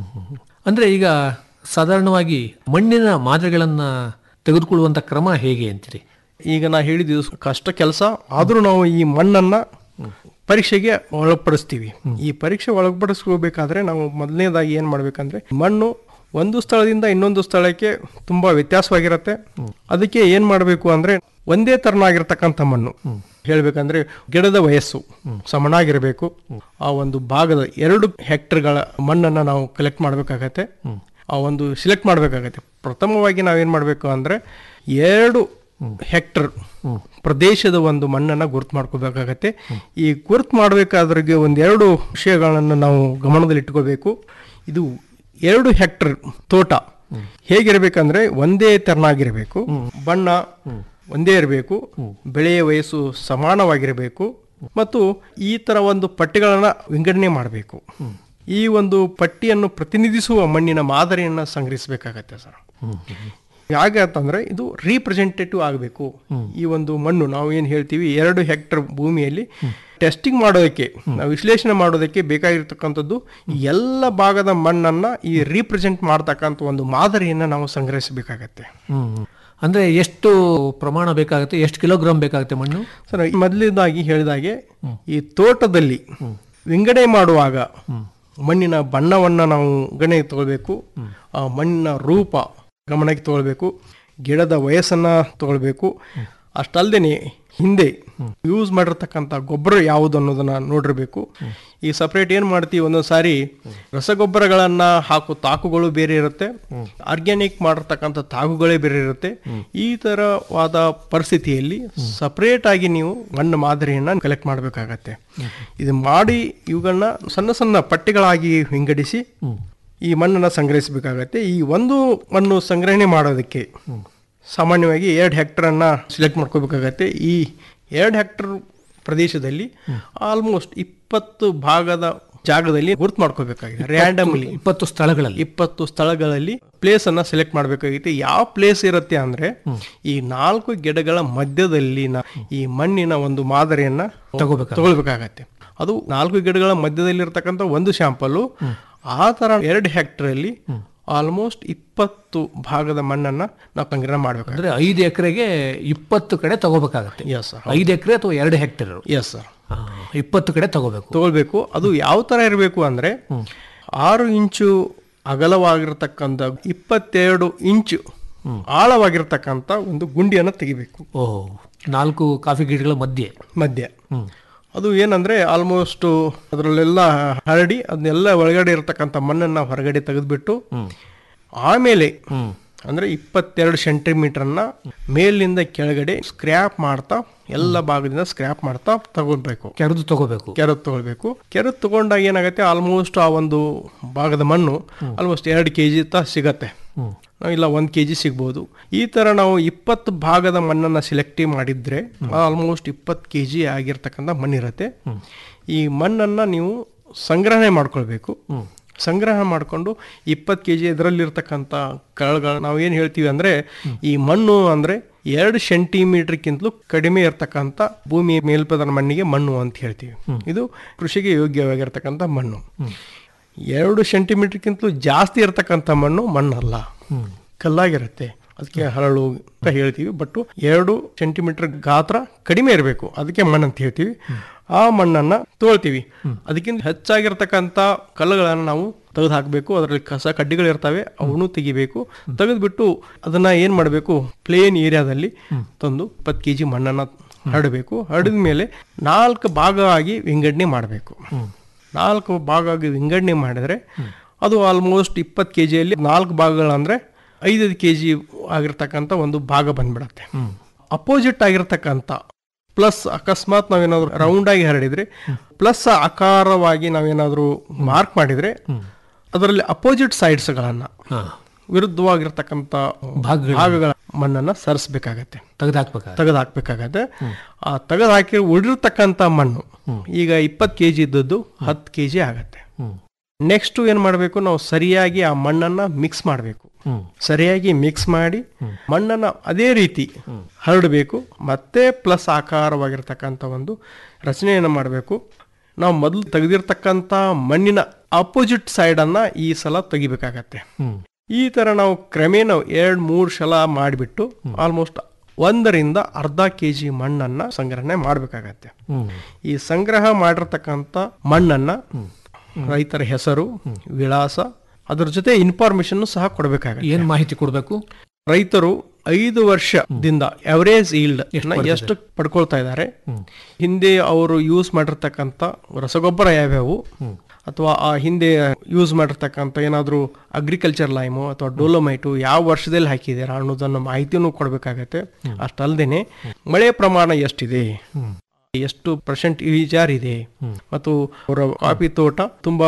ಅಂದರೆ ಈಗ ಸಾಧಾರಣವಾಗಿ ಮಣ್ಣಿನ ಮಾದರಿಗಳನ್ನು ತೆಗೆದುಕೊಳ್ಳುವಂಥ ಕ್ರಮ ಹೇಗೆ ಅಂತೀರಿ ಈಗ ನಾ ಹೇಳಿದ್ದು ಕಷ್ಟ ಕೆಲಸ ಆದರೂ ನಾವು ಈ ಮಣ್ಣನ್ನ ಪರೀಕ್ಷೆಗೆ ಒಳಪಡಿಸ್ತೀವಿ ಈ ಪರೀಕ್ಷೆ ಒಳಪಡಿಸ್ಕೋಬೇಕಾದ್ರೆ ನಾವು ಮೊದಲನೇದಾಗಿ ಏನ್ ಮಾಡ್ಬೇಕಂದ್ರೆ ಮಣ್ಣು ಒಂದು ಸ್ಥಳದಿಂದ ಇನ್ನೊಂದು ಸ್ಥಳಕ್ಕೆ ತುಂಬಾ ವ್ಯತ್ಯಾಸವಾಗಿರುತ್ತೆ ಅದಕ್ಕೆ ಏನ್ ಮಾಡಬೇಕು ಅಂದ್ರೆ ಒಂದೇ ತರನಾಗಿರ್ತಕ್ಕಂಥ ಮಣ್ಣು ಹೇಳ್ಬೇಕಂದ್ರೆ ಗಿಡದ ವಯಸ್ಸು ಸಮನಾಗಿರಬೇಕು ಆ ಒಂದು ಭಾಗದ ಎರಡು ಹೆಕ್ಟರ್ಗಳ ಮಣ್ಣನ್ನ ನಾವು ಕಲೆಕ್ಟ್ ಮಾಡಬೇಕಾಗತ್ತೆ ಆ ಒಂದು ಸಿಲೆಕ್ಟ್ ಮಾಡಬೇಕಾಗತ್ತೆ ಪ್ರಥಮವಾಗಿ ನಾವೇನ್ ಮಾಡಬೇಕು ಅಂದ್ರೆ ಎರಡು ಹೆಕ್ಟರ್ ಪ್ರದೇಶದ ಒಂದು ಮಣ್ಣನ್ನ ಗುರುತು ಮಾಡ್ಕೋಬೇಕಾಗತ್ತೆ ಈ ಗುರುತು ಮಾಡಬೇಕಾದ್ರಿಗೆ ಒಂದೆರಡು ವಿಷಯಗಳನ್ನು ನಾವು ಗಮನದಲ್ಲಿ ಇಟ್ಕೋಬೇಕು ಇದು ಎರಡು ಹೆಕ್ಟರ್ ತೋಟ ಹೇಗಿರಬೇಕಂದ್ರೆ ಒಂದೇ ತೆರನಾಗಿರಬೇಕು ಬಣ್ಣ ಒಂದೇ ಇರಬೇಕು ಬೆಳೆಯ ವಯಸ್ಸು ಸಮಾನವಾಗಿರಬೇಕು ಮತ್ತು ಈ ತರ ಒಂದು ಪಟ್ಟಿಗಳನ್ನ ವಿಂಗಡಣೆ ಮಾಡಬೇಕು ಈ ಒಂದು ಪಟ್ಟಿಯನ್ನು ಪ್ರತಿನಿಧಿಸುವ ಮಣ್ಣಿನ ಮಾದರಿಯನ್ನ ಸಂಗ್ರಹಿಸಬೇಕಾಗತ್ತೆ ಸರ್ ಯಾಕೆ ಅಂತಂದ್ರೆ ಇದು ರೀಪ್ರೆಸೆಂಟೇಟಿವ್ ಆಗಬೇಕು ಈ ಒಂದು ಮಣ್ಣು ನಾವು ಏನು ಹೇಳ್ತೀವಿ ಎರಡು ಹೆಕ್ಟರ್ ಭೂಮಿಯಲ್ಲಿ ಟೆಸ್ಟಿಂಗ್ ಮಾಡೋದಕ್ಕೆ ನಾವು ವಿಶ್ಲೇಷಣೆ ಮಾಡೋದಕ್ಕೆ ಬೇಕಾಗಿರ್ತಕ್ಕಂಥದ್ದು ಈ ಎಲ್ಲ ಭಾಗದ ಮಣ್ಣನ್ನ ಈ ರೀಪ್ರೆಸೆಂಟ್ ಮಾಡ್ತಕ್ಕಂಥ ಒಂದು ಮಾದರಿಯನ್ನ ನಾವು ಸಂಗ್ರಹಿಸಬೇಕಾಗತ್ತೆ ಹ್ಮ್ ಅಂದ್ರೆ ಎಷ್ಟು ಪ್ರಮಾಣ ಬೇಕಾಗುತ್ತೆ ಎಷ್ಟು ಕಿಲೋಗ್ರಾಮ್ ಬೇಕಾಗುತ್ತೆ ಮಣ್ಣು ಸರ್ ಮೊದಲನೇದಾಗಿ ಹೇಳಿದಾಗೆ ಈ ತೋಟದಲ್ಲಿ ವಿಂಗಡಣೆ ಮಾಡುವಾಗ ಮಣ್ಣಿನ ಬಣ್ಣವನ್ನ ನಾವು ಗಣನೆಗೆ ತಗೊಳ್ಬೇಕು ಆ ಮಣ್ಣಿನ ರೂಪ ಗಮನಕ್ಕೆ ತಗೊಳ್ಬೇಕು ಗಿಡದ ವಯಸ್ಸನ್ನ ತಗೊಳ್ಬೇಕು ಅಷ್ಟಲ್ದೇನೆ ಹಿಂದೆ ಯೂಸ್ ಮಾಡಿರ್ತಕ್ಕಂಥ ಗೊಬ್ಬರ ಯಾವುದು ಅನ್ನೋದನ್ನ ನೋಡಿರ್ಬೇಕು ಈ ಸಪ್ರೇಟ್ ಏನ್ ಮಾಡ್ತೀವಿ ಒಂದೊಂದು ಸಾರಿ ರಸಗೊಬ್ಬರಗಳನ್ನ ಹಾಕೋ ತಾಕುಗಳು ಬೇರೆ ಇರುತ್ತೆ ಆರ್ಗ್ಯಾನಿಕ್ ಮಾಡಿರ್ತಕ್ಕಂಥ ತಾಕುಗಳೇ ಬೇರೆ ಇರುತ್ತೆ ಈ ತರವಾದ ಪರಿಸ್ಥಿತಿಯಲ್ಲಿ ಸಪರೇಟ್ ಆಗಿ ನೀವು ಮಣ್ಣು ಮಾದರಿಯನ್ನ ಕಲೆಕ್ಟ್ ಮಾಡಬೇಕಾಗತ್ತೆ ಇದು ಮಾಡಿ ಇವುಗಳನ್ನ ಸಣ್ಣ ಸಣ್ಣ ಪಟ್ಟಿಗಳಾಗಿ ವಿಂಗಡಿಸಿ ಈ ಮಣ್ಣನ್ನ ಸಂಗ್ರಹಿಸಬೇಕಾಗತ್ತೆ ಈ ಒಂದು ಮಣ್ಣು ಸಂಗ್ರಹಣೆ ಮಾಡೋದಕ್ಕೆ ಸಾಮಾನ್ಯವಾಗಿ ಎರಡು ಹೆಕ್ಟರನ್ನ ಸಿಲೆಕ್ಟ್ ಮಾಡ್ಕೋಬೇಕಾಗತ್ತೆ ಈ ಎರಡು ಹೆಕ್ಟರ್ ಪ್ರದೇಶದಲ್ಲಿ ಆಲ್ಮೋಸ್ಟ್ ಇಪ್ಪತ್ತು ಭಾಗದ ಜಾಗದಲ್ಲಿ ಗುರ್ತು ಮಾಡ್ಕೋಬೇಕಾಗಿದೆ ರ್ಯಾಂಡಮ್ಲಿ ಇಪ್ಪತ್ತು ಸ್ಥಳಗಳಲ್ಲಿ ಇಪ್ಪತ್ತು ಸ್ಥಳಗಳಲ್ಲಿ ಪ್ಲೇಸ್ ಅನ್ನ ಸೆಲೆಕ್ಟ್ ಮಾಡಬೇಕಾಗಿತ್ತು ಯಾವ ಪ್ಲೇಸ್ ಇರುತ್ತೆ ಅಂದ್ರೆ ಈ ನಾಲ್ಕು ಗಿಡಗಳ ಮಧ್ಯದಲ್ಲಿ ನ- ಈ ಮಣ್ಣಿನ ಒಂದು ಮಾದರಿಯನ್ನ ತಗೋಬೇಕಾಗುತ್ತೆ. ತಗೊಳ್ಬೇಕಾಗತ್ತೆ ಅದು ನಾಲ್ಕು ಗಿಡಗಳ ಮಧ್ಯದಲ್ಲಿ ಇರ್ತಕ್ಕಂಥ ಒಂದು ಶಾಂಪಲ್ ಆ ತರ ಎರಡು ಹೆಕ್ಟರ್ ಅಲ್ಲಿ ಆಲ್ಮೋಸ್ಟ್ ಇಪ್ಪತ್ತು ಭಾಗದ ಮಣ್ಣನ್ನ ನಾವು ಸಂಗ್ರಹ ಮಾಡ್ಬೇಕು ಅಂದ್ರೆ ಐದು ಎಕರೆಗೆ ಇಪ್ಪತ್ತು ಕಡೆ ತಗೋಬೇಕಾಗತ್ತೆ ಎಸ್ ಸರ್ ಐದು ಎಕರೆ ಅಥವಾ ಎರಡು ಹೆಕ್ಟೇರ್ ಎಸ್ ಸರ್ ಇಪ್ಪತ್ತು ಕಡೆ ತಗೋಬೇಕು ತಗೊಳ್ಬೇಕು ಅದು ಯಾವ ತರ ಇರಬೇಕು ಅಂದ್ರೆ ಆರು ಇಂಚು ಅಗಲವಾಗಿರ್ತಕ್ಕಂಥ ಇಪ್ಪತ್ತೆರಡು ಇಂಚು ಆಳವಾಗಿರ್ತಕ್ಕಂಥ ಒಂದು ಗುಂಡಿಯನ್ನು ತೆಗಿಬೇಕು ಓ ನಾಲ್ಕು ಕಾಫಿ ಗಿಡಗಳ ಮಧ್ಯೆ ಮಧ್ಯ ಅದು ಏನಂದ್ರೆ ಆಲ್ಮೋಸ್ಟ್ ಅದರಲ್ಲೆಲ್ಲ ಹರಡಿ ಅದನ್ನೆಲ್ಲ ಒಳಗಡೆ ಇರತಕ್ಕಂಥ ಮಣ್ಣನ್ನ ಹೊರಗಡೆ ತೆಗೆದ್ಬಿಟ್ಟು ಆಮೇಲೆ ಅಂದ್ರೆ ಇಪ್ಪತ್ತೆರಡು ಸೆಂಟಿಮೀಟರ್ನ ಮೇಲಿನಿಂದ ಕೆಳಗಡೆ ಸ್ಕ್ರ್ಯಾಪ್ ಮಾಡ್ತಾ ಎಲ್ಲ ಭಾಗದಿಂದ ಸ್ಕ್ರ್ಯಾಪ್ ಮಾಡ್ತಾ ತಗೊಳ್ಬೇಕು ಕೆರೆದು ತಗೋಬೇಕು ಕೆರೆದು ತಗೊಳ್ಬೇಕು ಕೆರೆದು ತಗೊಂಡಾಗ ಏನಾಗುತ್ತೆ ಆಲ್ಮೋಸ್ಟ್ ಆ ಒಂದು ಭಾಗದ ಮಣ್ಣು ಆಲ್ಮೋಸ್ಟ್ ಎರಡು ಕೆ ಜಿ ತ ಸಿಗತ್ತೆ ನಾವು ಇಲ್ಲ ಒಂದು ಕೆ ಜಿ ಸಿಗ್ಬೋದು ಈ ಥರ ನಾವು ಇಪ್ಪತ್ತು ಭಾಗದ ಮಣ್ಣನ್ನು ಸೆಲೆಕ್ಟ್ ಮಾಡಿದ್ರೆ ಆಲ್ಮೋಸ್ಟ್ ಇಪ್ಪತ್ತು ಕೆ ಜಿ ಆಗಿರ್ತಕ್ಕಂಥ ಮಣ್ಣಿರುತ್ತೆ ಈ ಮಣ್ಣನ್ನು ನೀವು ಸಂಗ್ರಹಣೆ ಮಾಡ್ಕೊಳ್ಬೇಕು ಸಂಗ್ರಹ ಮಾಡಿಕೊಂಡು ಇಪ್ಪತ್ತು ಕೆ ಜಿ ಇದರಲ್ಲಿರ್ತಕ್ಕಂಥ ಕಳೆಗಳು ನಾವು ಏನು ಹೇಳ್ತೀವಿ ಅಂದರೆ ಈ ಮಣ್ಣು ಅಂದರೆ ಎರಡು ಸೆಂಟಿಮೀಟರ್ಗಿಂತಲೂ ಕಡಿಮೆ ಇರತಕ್ಕಂಥ ಭೂಮಿ ಮೇಲ್ಪದರ ಮಣ್ಣಿಗೆ ಮಣ್ಣು ಅಂತ ಹೇಳ್ತೀವಿ ಇದು ಕೃಷಿಗೆ ಯೋಗ್ಯವಾಗಿರ್ತಕ್ಕಂಥ ಮಣ್ಣು ಎರಡು ಸೆಂಟಿಮೀಟರ್ಗಿಂತಲೂ ಜಾಸ್ತಿ ಇರತಕ್ಕಂಥ ಮಣ್ಣು ಮಣ್ಣಲ್ಲ ಕಲ್ಲಾಗಿರುತ್ತೆ ಅದಕ್ಕೆ ಹರಳು ಅಂತ ಹೇಳ್ತೀವಿ ಬಟ್ ಎರಡು ಸೆಂಟಿಮೀಟರ್ ಗಾತ್ರ ಕಡಿಮೆ ಇರಬೇಕು ಅದಕ್ಕೆ ಮಣ್ಣು ಅಂತ ಹೇಳ್ತೀವಿ ಆ ಮಣ್ಣನ್ನ ತೋಳ್ತೀವಿ ಅದಕ್ಕಿಂತ ಹೆಚ್ಚಾಗಿರ್ತಕ್ಕಂಥ ಕಲ್ಲುಗಳನ್ನು ನಾವು ತೆಗೆದು ಹಾಕಬೇಕು ಅದರಲ್ಲಿ ಕಸ ಕಡ್ಡಿಗಳು ಇರ್ತವೆ ಅವನು ತೆಗಿಬೇಕು ತೆಗೆದ್ಬಿಟ್ಟು ಅದನ್ನ ಏನ್ ಮಾಡಬೇಕು ಪ್ಲೇನ್ ಏರಿಯಾದಲ್ಲಿ ತಂದು ಇಪ್ಪತ್ತು ಕೆ ಜಿ ಮಣ್ಣನ್ನ ಹರಡಬೇಕು ಹರಡಿದ ಮೇಲೆ ನಾಲ್ಕು ಭಾಗ ಆಗಿ ವಿಂಗಡಣೆ ಮಾಡಬೇಕು ನಾಲ್ಕು ಭಾಗ ಆಗಿ ವಿಂಗಡಣೆ ಮಾಡಿದ್ರೆ ಅದು ಆಲ್ಮೋಸ್ಟ್ ಇಪ್ಪತ್ತು ಕೆ ಜಿಯಲ್ಲಿ ನಾಲ್ಕು ಭಾಗಗಳಂದ್ರೆ ಐದೈದು ಕೆ ಜಿ ಆಗಿರ್ತಕ್ಕಂಥ ಒಂದು ಭಾಗ ಬಂದ್ಬಿಡತ್ತೆ ಅಪೋಸಿಟ್ ಆಗಿರ್ತಕ್ಕಂಥ ಪ್ಲಸ್ ಅಕಸ್ಮಾತ್ ನಾವೇನಾದ್ರು ರೌಂಡ್ ಆಗಿ ಹರಡಿದ್ರೆ ಪ್ಲಸ್ ಆಕಾರವಾಗಿ ನಾವೇನಾದ್ರೂ ಮಾರ್ಕ್ ಮಾಡಿದ್ರೆ ಅದರಲ್ಲಿ ಅಪೋಸಿಟ್ ಸೈಡ್ಸ್ಗಳನ್ನ ವಿರುದ್ಧವಾಗಿರ್ತಕ್ಕಂಥ ಭಾಗಗಳ ಮಣ್ಣನ್ನ ಸರಿಸಬೇಕಾಗತ್ತೆ ತೆಗೆದಾಕ್ಬೇಕಾಗ ತೆಗೆದು ಹಾಕ್ಬೇಕಾಗತ್ತೆ ಆ ತೆಗೆದು ಹಾಕಿ ಉಳಿರ್ತಕ್ಕಂಥ ಮಣ್ಣು ಈಗ ಇಪ್ಪತ್ತು ಕೆ ಜಿ ಇದ್ದದ್ದು ಹತ್ತು ಕೆ ಜಿ ಆಗತ್ತೆ ನೆಕ್ಸ್ಟ್ ಏನ್ ಮಾಡಬೇಕು ನಾವು ಸರಿಯಾಗಿ ಆ ಮಣ್ಣನ್ನ ಮಿಕ್ಸ್ ಮಾಡಬೇಕು ಸರಿಯಾಗಿ ಮಿಕ್ಸ್ ಮಾಡಿ ಮಣ್ಣನ್ನ ಅದೇ ರೀತಿ ಹರಡಬೇಕು ಮತ್ತೆ ಪ್ಲಸ್ ಆಕಾರವಾಗಿರ್ತಕ್ಕಂಥ ಒಂದು ರಚನೆಯನ್ನು ಮಾಡಬೇಕು ನಾವು ಮೊದಲು ತೆಗೆದಿರ್ತಕ್ಕಂಥ ಮಣ್ಣಿನ ಅಪೋಸಿಟ್ ಸೈಡ್ ಅನ್ನ ಈ ಸಲ ತೆಗಿಬೇಕಾಗತ್ತೆ ಈ ತರ ನಾವು ಕ್ರಮೇಣ ಎರಡ್ ಮೂರು ಸಲ ಮಾಡಿಬಿಟ್ಟು ಆಲ್ಮೋಸ್ಟ್ ಒಂದರಿಂದ ಅರ್ಧ ಕೆ ಜಿ ಮಣ್ಣನ್ನ ಸಂಗ್ರಹಣೆ ಮಾಡಬೇಕಾಗತ್ತೆ ಈ ಸಂಗ್ರಹ ಮಾಡಿರ್ತಕ್ಕಂಥ ಮಣ್ಣನ್ನ ರೈತರ ಹೆಸರು ವಿಳಾಸ ಅದ್ರ ಜೊತೆ ಇನ್ಫಾರ್ಮೇಶನ್ ಸಹ ಕೊಡಬೇಕಾಗತ್ತೆ ಏನ್ ಮಾಹಿತಿ ಕೊಡ್ಬೇಕು ರೈತರು ಐದು ವರ್ಷದಿಂದ ಅವರೇಜ್ ಈಲ್ಡ್ ಎಷ್ಟು ಪಡ್ಕೊಳ್ತಾ ಇದ್ದಾರೆ ಹಿಂದೆ ಅವರು ಯೂಸ್ ಮಾಡಿರ್ತಕ್ಕಂಥ ರಸಗೊಬ್ಬರ ಯಾವ್ಯಾವು ಅಥವಾ ಆ ಹಿಂದೆ ಯೂಸ್ ಮಾಡಿರ್ತಕ್ಕಂಥ ಏನಾದರೂ ಅಗ್ರಿಕಲ್ಚರ್ ಲೈಮು ಅಥವಾ ಡೋಲೋಮೈಟು ಯಾವ ವರ್ಷದಲ್ಲಿ ಹಾಕಿದ್ದೀರಾ ಅನ್ನೋದನ್ನು ಮಾಹಿತಿನೂ ಕೊಡಬೇಕಾಗತ್ತೆ ಅಷ್ಟಲ್ದೇನೆ ಮಳೆ ಪ್ರಮಾಣ ಎಷ್ಟಿದೆ ಎಷ್ಟು ಪರ್ಸೆಂಟ್ ಇಳಿಜಾರ್ ಇದೆ ಮತ್ತು ಅವರ ಕಾಫಿ ತೋಟ ತುಂಬಾ